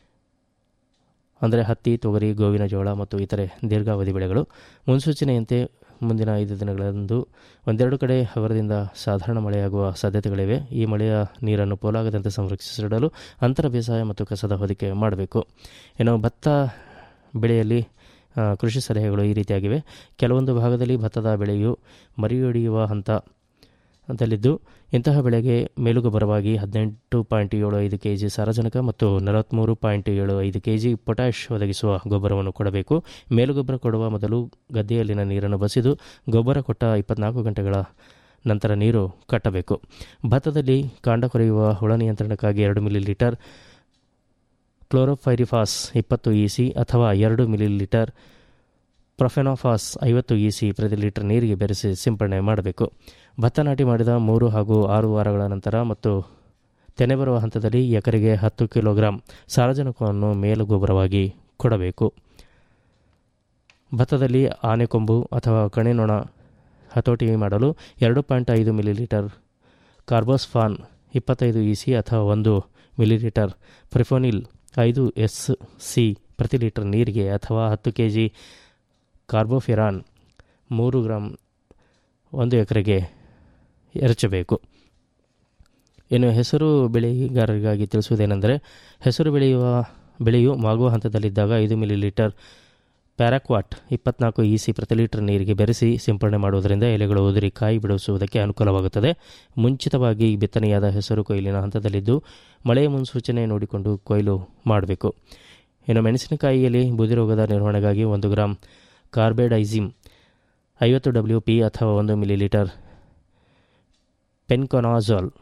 ಅಂದರೆ ಹತ್ತಿ ತೊಗರಿ ಗೋವಿನ ಜೋಳ ಮತ್ತು ಇತರೆ ದೀರ್ಘಾವಧಿ ಬೆಳೆಗಳು ಮುನ್ಸೂಚನೆಯಂತೆ ಮುಂದಿನ ಐದು ದಿನಗಳಂದು ಒಂದೆರಡು ಕಡೆ ಹಗುರದಿಂದ ಸಾಧಾರಣ ಮಳೆಯಾಗುವ ಸಾಧ್ಯತೆಗಳಿವೆ ಈ ಮಳೆಯ ನೀರನ್ನು ಪೋಲಾಗದಂತೆ ಸಂರಕ್ಷಿಸಿಡಲು ಅಂತರ ಬೇಸಾಯ ಮತ್ತು ಕಸದ ಹೊದಿಕೆ ಮಾಡಬೇಕು ಇನ್ನು ಭತ್ತ ಬೆಳೆಯಲ್ಲಿ ಆ, ಕೃಷಿ ಸಲಹೆಗಳು ಈ ರೀತಿಯಾಗಿವೆ ಕೆಲವೊಂದು ಭಾಗದಲ್ಲಿ ಭತ್ತದ ಬೆಳೆಯು ಮರಿಯೊಡೆಯುವ ಹಂತ ದಲ್ಲಿದ್ದು ಇಂತಹ ಬೆಳೆಗೆ ಮೇಲುಗೊಬ್ಬರವಾಗಿ ಹದಿನೆಂಟು ಪಾಯಿಂಟ್ ಏಳು ಐದು ಕೆ ಜಿ ಸಾರಜನಕ ಮತ್ತು ನಲವತ್ತ್ಮೂರು ಪಾಯಿಂಟ್ ಏಳು ಐದು ಕೆ ಜಿ ಪೊಟ್ಯಾಷ್ ಒದಗಿಸುವ ಗೊಬ್ಬರವನ್ನು ಕೊಡಬೇಕು ಮೇಲುಗೊಬ್ಬರ ಕೊಡುವ ಮೊದಲು ಗದ್ದೆಯಲ್ಲಿನ ನೀರನ್ನು ಬಸಿದು ಗೊಬ್ಬರ ಕೊಟ್ಟ ಇಪ್ಪತ್ನಾಲ್ಕು ಗಂಟೆಗಳ ನಂತರ ನೀರು ಕಟ್ಟಬೇಕು ಭತ್ತದಲ್ಲಿ ಕಾಂಡ ಕೊರೆಯುವ ಹುಳ ನಿಯಂತ್ರಣಕ್ಕಾಗಿ ಎರಡು ಮಿಲಿ ಲೀಟರ್ ಕ್ಲೋರೋಫೈರಿಫಾಸ್ ಇಪ್ಪತ್ತು ಇ ಸಿ ಅಥವಾ ಎರಡು ಮಿಲಿ ಲೀಟರ್ ಪ್ರೊಫೆನಾಫಾಸ್ ಐವತ್ತು ಇ ಸಿ ಪ್ರತಿ ಲೀಟರ್ ನೀರಿಗೆ ಬೆರೆಸಿ ಸಿಂಪಡಣೆ ಮಾಡಬೇಕು ಭತ್ತ ನಾಟಿ ಮಾಡಿದ ಮೂರು ಹಾಗೂ ಆರು ವಾರಗಳ ನಂತರ ಮತ್ತು ತೆನೆ ಬರುವ ಹಂತದಲ್ಲಿ ಎಕರೆಗೆ ಹತ್ತು ಕಿಲೋಗ್ರಾಂ ಸಾರಜನಕವನ್ನು ಮೇಲು ಗೊಬ್ಬರವಾಗಿ ಕೊಡಬೇಕು ಭತ್ತದಲ್ಲಿ ಆನೆಕೊಂಬು ಅಥವಾ ಕಣೆನೊಣ ಹತೋಟಿ ಮಾಡಲು ಎರಡು ಪಾಯಿಂಟ್ ಐದು ಮಿಲಿಲೀಟರ್ ಕಾರ್ಬೋಸ್ಫಾನ್ ಇಪ್ಪತ್ತೈದು ಇ ಸಿ ಅಥವಾ ಒಂದು ಮಿಲಿಲೀಟರ್ ಪ್ರಿಫೋನಿಲ್ ಐದು ಎಸ್ ಸಿ ಪ್ರತಿ ಲೀಟರ್ ನೀರಿಗೆ ಅಥವಾ ಹತ್ತು ಕೆ ಜಿ ಕಾರ್ಬೋಫಿರಾನ್ ಮೂರು ಗ್ರಾಂ ಒಂದು ಎಕರೆಗೆ ಎರಚಬೇಕು ಇನ್ನು ಹೆಸರು ಬೆಳೆಗಾರರಿಗಾಗಿ ತಿಳಿಸುವುದೇನೆಂದರೆ ಹೆಸರು ಬೆಳೆಯುವ ಬೆಳೆಯು ಮಾಗುವ ಹಂತದಲ್ಲಿದ್ದಾಗ ಐದು ಮಿಲಿ ಲೀಟರ್ ಪ್ಯಾರಾಕ್ವಾಟ್ ಇಪ್ಪತ್ನಾಲ್ಕು ಇ ಸಿ ಪ್ರತಿ ಲೀಟರ್ ನೀರಿಗೆ ಬೆರೆಸಿ ಸಿಂಪಡಣೆ ಮಾಡುವುದರಿಂದ ಎಲೆಗಳು ಉದುರಿ ಕಾಯಿ ಬಿಡಿಸುವುದಕ್ಕೆ ಅನುಕೂಲವಾಗುತ್ತದೆ ಮುಂಚಿತವಾಗಿ ಬಿತ್ತನೆಯಾದ ಹೆಸರು ಕೊಯ್ಲಿನ ಹಂತದಲ್ಲಿದ್ದು ಮಳೆಯ ಮುನ್ಸೂಚನೆ ನೋಡಿಕೊಂಡು ಕೊಯ್ಲು ಮಾಡಬೇಕು ಇನ್ನು ಮೆಣಸಿನಕಾಯಿಯಲ್ಲಿ ಬೂದಿ ರೋಗದ ನಿರ್ವಹಣೆಗಾಗಿ ಒಂದು ಗ್ರಾಂ ಕಾರ್ಬೆಡೈಸಿಮ್ ಐವತ್ತು ಡಬ್ಲ್ಯೂ ಪಿ ಅಥವಾ ಒಂದು ಮಿಲಿ ಲೀಟರ್ ಪೆನ್ಕೊನಾಜಾಲ್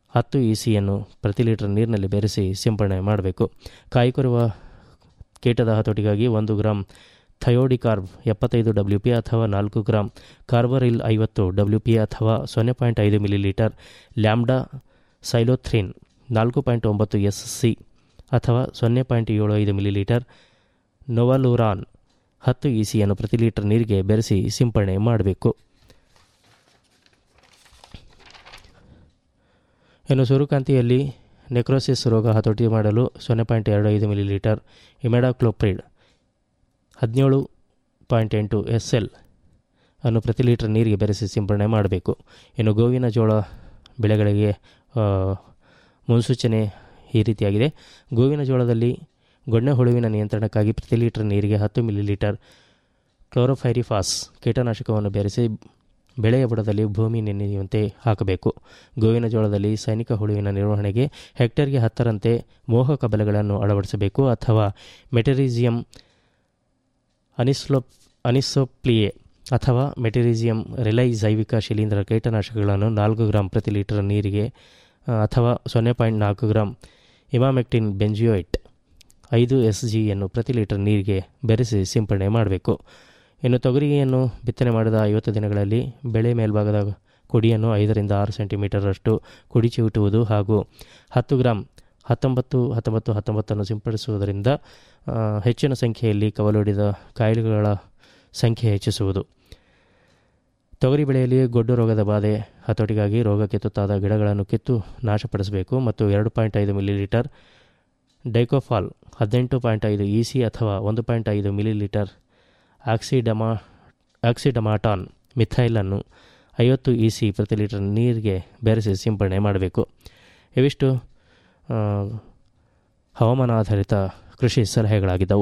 ಹತ್ತು ಇ ಸಿಯನ್ನು ಪ್ರತಿ ಲೀಟರ್ ನೀರಿನಲ್ಲಿ ಬೆರೆಸಿ ಸಿಂಪಡಣೆ ಮಾಡಬೇಕು ಕಾಯಿ ಕೊರುವ ಕೀಟದ ಹತೋಟಿಗಾಗಿ ಒಂದು ಗ್ರಾಂ ಥಯೋಡಿಕಾರ್ಬ್ ಎಪ್ಪತ್ತೈದು ಡಬ್ಲ್ಯೂ ಪಿ ಅಥವಾ ನಾಲ್ಕು ಗ್ರಾಂ ಕಾರ್ಬರಿಲ್ ಐವತ್ತು ಡಬ್ಲ್ಯೂ ಪಿ ಅಥವಾ ಸೊನ್ನೆ ಪಾಯಿಂಟ್ ಐದು ಮಿಲಿಲೀಟರ್ ಲ್ಯಾಂಬ್ಡಾ ಸೈಲೋಥ್ರಿನ್ ನಾಲ್ಕು ಪಾಯಿಂಟ್ ಒಂಬತ್ತು ಎಸ್ ಸಿ ಅಥವಾ ಸೊನ್ನೆ ಪಾಯಿಂಟ್ ಏಳು ಐದು ಮಿಲಿಲೀಟರ್ ನೊವಲೂರಾನ್ ಹತ್ತು ಇ ಸಿಯನ್ನು ಪ್ರತಿ ಲೀಟರ್ ನೀರಿಗೆ ಬೆರೆಸಿ ಸಿಂಪಡಣೆ ಮಾಡಬೇಕು ಇನ್ನು ಸೂರ್ಯಕಾಂತಿಯಲ್ಲಿ ನೆಕ್ರೋಸಿಸ್ ರೋಗ ಹತೋಟಿ ಮಾಡಲು ಸೊನ್ನೆ ಪಾಯಿಂಟ್ ಎರಡು ಐದು ಮಿಲಿಲೀಟರ್ ಇಮೆಡಾಕ್ಲೋಪ್ರಿಡ್ ಹದಿನೇಳು ಪಾಯಿಂಟ್ ಎಂಟು ಎಸ್ ಎಲ್ ಅನ್ನು ಪ್ರತಿ ಲೀಟರ್ ನೀರಿಗೆ ಬೆರೆಸಿ ಸಿಂಪಡಣೆ ಮಾಡಬೇಕು ಇನ್ನು ಗೋವಿನ ಜೋಳ ಬೆಳೆಗಳಿಗೆ ಆ, ಮುನ್ಸೂಚನೆ ಈ ರೀತಿಯಾಗಿದೆ ಗೋವಿನ ಜೋಳದಲ್ಲಿ ಗೊಣ್ಣೆ ಹುಳುವಿನ ನಿಯಂತ್ರಣಕ್ಕಾಗಿ ಪ್ರತಿ ಲೀಟರ್ ನೀರಿಗೆ ಹತ್ತು ಮಿಲಿಲೀಟರ್ ಕ್ಲೋರೋಫೈರಿಫಾಸ್ ಕೀಟನಾಶಕವನ್ನು ಬೆರೆಸಿ ಬೆಳೆಯ ಬುಡದಲ್ಲಿ ಭೂಮಿ ನೆನೆಯುವಂತೆ ಹಾಕಬೇಕು ಗೋವಿನ ಜೋಳದಲ್ಲಿ ಸೈನಿಕ ಹುಳುವಿನ ನಿರ್ವಹಣೆಗೆ ಹೆಕ್ಟೇರ್ಗೆ ಹತ್ತರಂತೆ ಮೋಹಕ ಬಲೆಗಳನ್ನು ಅಳವಡಿಸಬೇಕು ಅಥವಾ ಮೆಟರಿಸಿಯಂ ಅನಿಸ್ಲೋ ಅನಿಸೋಪ್ಲಿಯೆ ಅಥವಾ ಮೆಟರಿಸಿಯಂ ರಿಲೈ ಜೈವಿಕ ಶಿಲೀಂಧ್ರ ಕೀಟನಾಶಕಗಳನ್ನು ನಾಲ್ಕು ಗ್ರಾಂ ಪ್ರತಿ ಲೀಟರ್ ನೀರಿಗೆ ಆ, ಅಥವಾ ಸೊನ್ನೆ ಪಾಯಿಂಟ್ ನಾಲ್ಕು ಗ್ರಾಂ ಇಮಾಮೆಕ್ಟಿನ್ ಬೆಂಜಿಯೋಯಿಟ್ ಐದು ಎಸ್ ಜಿಯನ್ನು ಪ್ರತಿ ಲೀಟರ್ ನೀರಿಗೆ ಬೆರೆಸಿ ಸಿಂಪಡಣೆ ಮಾಡಬೇಕು ಇನ್ನು ತೊಗರಿಯನ್ನು ಬಿತ್ತನೆ ಮಾಡಿದ ಐವತ್ತು ದಿನಗಳಲ್ಲಿ ಬೆಳೆ ಮೇಲ್ಭಾಗದ ಕುಡಿಯನ್ನು ಐದರಿಂದ ಆರು ಸೆಂಟಿಮೀಟರಷ್ಟು ಕುಡಿ ಚಿವುಟುವುದು ಹಾಗೂ ಹತ್ತು ಗ್ರಾಂ ಹತ್ತೊಂಬತ್ತು ಹತ್ತೊಂಬತ್ತು ಹತ್ತೊಂಬತ್ತನ್ನು ಸಿಂಪಡಿಸುವುದರಿಂದ ಆ, ಹೆಚ್ಚಿನ ಸಂಖ್ಯೆಯಲ್ಲಿ ಕವಲೊಡೆದ ಕಾಯಿಲೆಗಳ ಸಂಖ್ಯೆ ಹೆಚ್ಚಿಸುವುದು ತೊಗರಿ ಬೆಳೆಯಲ್ಲಿ ಗೊಡ್ಡು ರೋಗದ ಬಾಧೆ ಹತೋಟಿಗಾಗಿ ರೋಗಕ್ಕೆ ತುತ್ತಾದ ಗಿಡಗಳನ್ನು ಕಿತ್ತು ನಾಶಪಡಿಸಬೇಕು ಮತ್ತು ಎರಡು ಪಾಯಿಂಟ್ ಐದು ಮಿಲಿಲೀಟರ್ ಡೈಕೋಫಾಲ್ ಹದಿನೆಂಟು ಪಾಯಿಂಟ್ ಐದು ಇ ಸಿ ಅಥವಾ ಒಂದು ಪಾಯಿಂಟ್ ಐದು ಮಿಲಿಲೀಟರ್ ಆಕ್ಸಿಡಮಾ ಆಕ್ಸಿಡಮಾಟಾನ್ ಮಿಥೈಲನ್ನು ಐವತ್ತು ಇ ಸಿ ಪ್ರತಿ ಲೀಟರ್ ನೀರಿಗೆ ಬೆರೆಸಿ ಸಿಂಪಡಣೆ ಮಾಡಬೇಕು ಇವಿಷ್ಟು ಆ, ಹವಾಮಾನ ಆಧಾರಿತ ಕೃಷಿ ಸಲಹೆಗಳಾಗಿದ್ದವು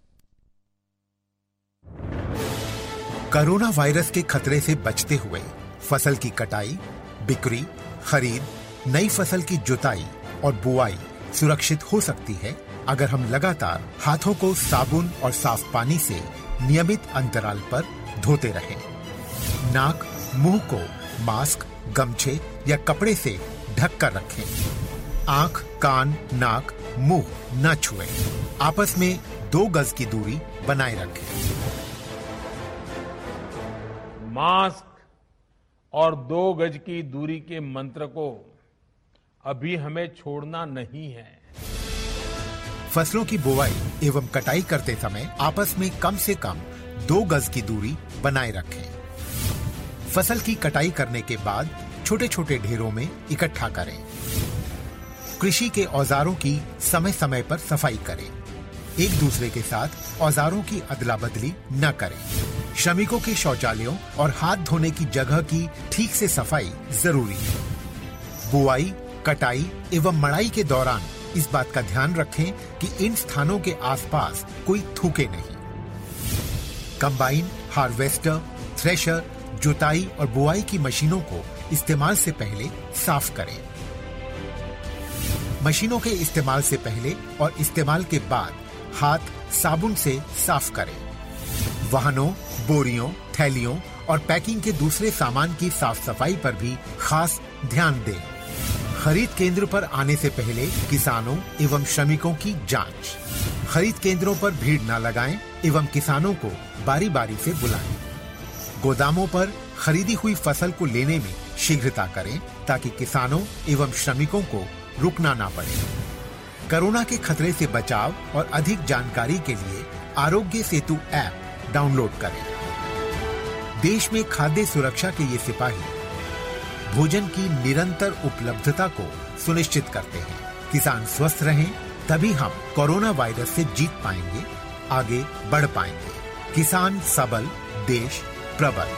कोरोना वायरस के खतरे से बचते हुए फसल की कटाई बिक्री खरीद नई फसल की जुताई और बुआई सुरक्षित हो सकती है अगर हम लगातार हाथों को साबुन और साफ पानी से नियमित अंतराल पर धोते रहें। नाक मुंह को मास्क गमछे या कपड़े से ढक कर रखें आंख कान नाक मुंह न छुएं। आपस में दो गज की दूरी बनाए रखें मास्क और दो गज की दूरी के मंत्र को अभी हमें छोड़ना नहीं है फसलों की बुवाई एवं कटाई करते समय आपस में कम से कम दो गज की दूरी बनाए रखें फसल की कटाई करने के बाद छोटे छोटे ढेरों में इकट्ठा करें कृषि के औजारों की समय समय पर सफाई करें एक दूसरे के साथ औजारों की अदला बदली न करें श्रमिकों के शौचालयों और हाथ धोने की जगह की ठीक से सफाई जरूरी है बुआई कटाई एवं मड़ाई के दौरान इस बात का ध्यान रखें कि इन स्थानों के आसपास कोई थूके नहीं कंबाइन हार्वेस्टर थ्रेशर जुताई और बुआई की मशीनों को इस्तेमाल से पहले साफ करें मशीनों के इस्तेमाल से पहले और इस्तेमाल के बाद हाथ साबुन से साफ करें वाहनों बोरियों थैलियों और पैकिंग के दूसरे सामान की साफ सफाई पर भी खास ध्यान दें खरीद केंद्र पर आने से पहले किसानों एवं श्रमिकों की जांच खरीद केंद्रों पर भीड़ न लगाएं एवं किसानों को बारी बारी से बुलाएं गोदामों पर खरीदी हुई फसल को लेने में शीघ्रता करें ताकि किसानों एवं श्रमिकों को रुकना ना पड़े कोरोना के खतरे से बचाव और अधिक जानकारी के लिए आरोग्य सेतु ऐप डाउनलोड करें देश में खाद्य सुरक्षा के ये सिपाही भोजन की निरंतर उपलब्धता को सुनिश्चित करते हैं किसान स्वस्थ रहें तभी हम कोरोना वायरस से जीत पाएंगे आगे बढ़ पाएंगे किसान सबल देश प्रबल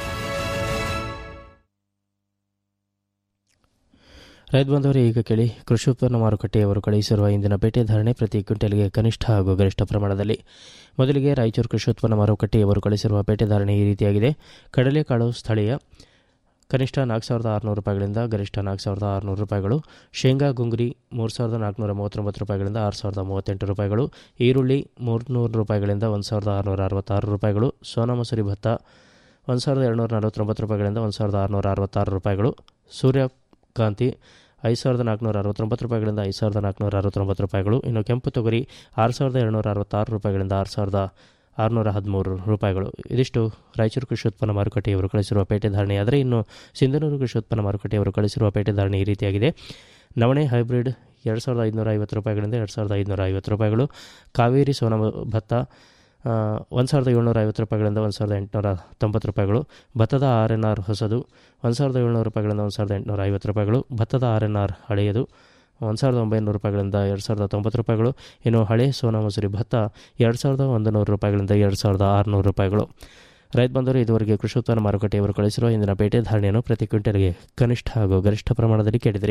ರೈತ ಬಂದವರೇ ಈಗ ಕೇಳಿ ಕೃಷಿ ಉತ್ಪನ್ನ ಮಾರುಕಟ್ಟೆಯವರು ಕಳುಹಿಸಿರುವ ಇಂದಿನ ಪೇಟೆ ಧಾರಣೆ ಪ್ರತಿ ಕ್ವಿಂಟಲ್ಗೆ ಕನಿಷ್ಠ ಹಾಗೂ ಗರಿಷ್ಠ ಪ್ರಮಾಣದಲ್ಲಿ ಮೊದಲಿಗೆ ರಾಯಚೂರು ಕೃಷಿ ಉತ್ಪನ್ನ ಮಾರುಕಟ್ಟೆಯವರು ಕಳಿಸಿರುವ ಪೇಟೆ ಧಾರಣೆ ಈ ರೀತಿಯಾಗಿದೆ ಕಡಲೆಕಾಳು ಸ್ಥಳೀಯ ಕನಿಷ್ಠ ನಾಲ್ಕು ಸಾವಿರದ ಆರುನೂರು ರೂಪಾಯಿಗಳಿಂದ ಗರಿಷ್ಠ ನಾಲ್ಕು ಸಾವಿರದ ಆರುನೂರು ರೂಪಾಯಿಗಳು ಶೇಂಗಾ ಗುಂಗುರಿ ಮೂರು ಸಾವಿರದ ನಾಲ್ಕುನೂರ ಮೂವತ್ತೊಂಬತ್ತು ರೂಪಾಯಿಗಳಿಂದ ಆರು ಸಾವಿರದ ಮೂವತ್ತೆಂಟು ರೂಪಾಯಿಗಳು ಈರುಳ್ಳಿ ಮೂರುನೂರು ರೂಪಾಯಿಗಳಿಂದ ಒಂದು ಸಾವಿರದ ಆರುನೂರ ಅರವತ್ತಾರು ರೂಪಾಯಿಗಳು ಸೋನಾ ಮಸೂರಿ ಭತ್ತ ಒಂದು ಸಾವಿರದ ಏಳ್ನೂರ ನಲವತ್ತೊಂಬತ್ತು ರೂಪಾಯಿಗಳಿಂದ ಒಂದು ಸಾವಿರದ ಆರುನೂರ ಅರವತ್ತಾರು ರೂಪಾಯಿಗಳು ಸೂರ್ಯಕಾಂತಿ ಐದು ಸಾವಿರದ ನಾಲ್ಕುನೂರ ಅರವತ್ತೊಂಬತ್ತು ರೂಪಾಯಿಗಳಿಂದ ಐದು ಸಾವಿರದ ನಾಲ್ಕುನೂರ ಅರವತ್ತೊಂಬತ್ತು ರೂಪಾಯಿಗಳು ಇನ್ನು ಕೆಂಪು ತೊಗರಿ ಆರು ಸಾವಿರದ ಏಳ್ನೂರ ಅರವತ್ತಾರು ರೂಪಾಯಿಗಳಿಂದ ಆರು ಸಾವಿರದ ಆರುನೂರ ಹದಿಮೂರು ರೂಪಾಯಿಗಳು ಇದಿಷ್ಟು ರಾಯಚೂರು ಕೃಷಿ ಉತ್ಪನ್ನ ಮಾರುಕಟ್ಟೆಯವರು ಕಳಿಸಿರುವ ಪೇಟೆ ಧಾರಣೆಯಾದರೆ ಇನ್ನು ಸಿಂಧನೂರು ಕೃಷಿ ಉತ್ಪನ್ನ ಮಾರುಕಟ್ಟೆಯವರು ಕಳಿಸಿರುವ ಪೇಟೆ ಧಾರಣೆ ಈ ರೀತಿಯಾಗಿದೆ ನವಣೆ ಹೈಬ್ರಿಡ್ ಎರಡು ಸಾವಿರದ ಐದುನೂರ ಐವತ್ತು ರೂಪಾಯಿಗಳಿಂದ ಎರಡು ಸಾವಿರದ ಐದುನೂರ ಐವತ್ತು ರೂಪಾಯಿಗಳು ಕಾವೇರಿ ಸೋನ ಭತ್ತ ಒಂದು ಸಾವಿರದ ಏಳ್ನೂರ ಐವತ್ತು ರೂಪಾಯಿಗಳಿಂದ ಒಂದು ಸಾವಿರದ ಎಂಟುನೂರ ತೊಂಬತ್ತು ರೂಪಾಯಿಗಳು ಭತ್ತದ ಆರ್ ಎನ್ ಆರ್ ಹೊಸದು ಒಂದು ಸಾವಿರದ ಏಳ್ನೂರು ರೂಪಾಯಿಗಳಿಂದ ಒಂದು ಸಾವಿರದ ಎಂಟುನೂರ ಐವತ್ತು ರೂಪಾಯಿಗಳು ಭತ್ತದ ಆರ್ ಎನ್ ಆರ್ ಹಳೆಯದು ಒಂದು ಸಾವಿರದ ಒಂಬೈನೂರು ರೂಪಾಯಿಗಳಿಂದ ಎರಡು ಸಾವಿರದ ತೊಂಬತ್ತು ರೂಪಾಯಿಗಳು ಇನ್ನು ಹಳೆ ಸೋನಾ ಮಸೂರಿ ಭತ್ತ ಎರಡು ಸಾವಿರದ ಒಂದು ನೂರು ರೂಪಾಯಿಗಳಿಂದ ಎರಡು ಸಾವಿರದ ಆರುನೂರು ರೂಪಾಯಿಗಳು ರೈತ ಬಂದವರು ಇದುವರೆಗೆ ಕೃಷಿ ಉತ್ಪನ್ನ ಮಾರುಕಟ್ಟೆಯವರು ಕಳಿಸಿರುವ ಇಂದಿನ ಪೇಟೆ ಧಾರಣೆಯನ್ನು ಪ್ರತಿ ಕ್ವಿಂಟಲ್ಗೆ ಕನಿಷ್ಠ ಹಾಗೂ ಗರಿಷ್ಠ ಪ್ರಮಾಣದಲ್ಲಿ ಕೇಳಿದಿರಿ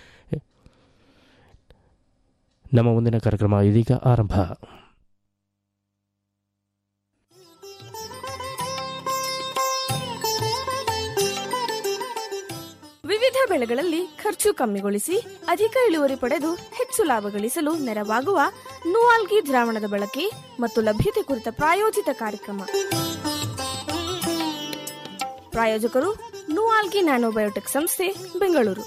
ನಮ್ಮ ಮುಂದಿನ ಕಾರ್ಯಕ್ರಮ ಇದೀಗ ಆರಂಭ ವಿವಿಧ ಬೆಳೆಗಳಲ್ಲಿ ಖರ್ಚು ಕಮ್ಮಿಗೊಳಿಸಿ ಅಧಿಕ ಇಳುವರಿ ಪಡೆದು ಹೆಚ್ಚು ಲಾಭ ಗಳಿಸಲು ನೆರವಾಗುವ ನೂವಾಲ್ಗಿ ದ್ರಾವಣದ ಬಳಕೆ ಮತ್ತು ಲಭ್ಯತೆ ಕುರಿತ ಪ್ರಾಯೋಜಿತ ಕಾರ್ಯಕ್ರಮ ಪ್ರಾಯೋಜಕರು ನೂವಾಲ್ಗಿ ನ್ಯಾನೋಬಯೋಟೆಕ್ ಸಂಸ್ಥೆ ಬೆಂಗಳೂರು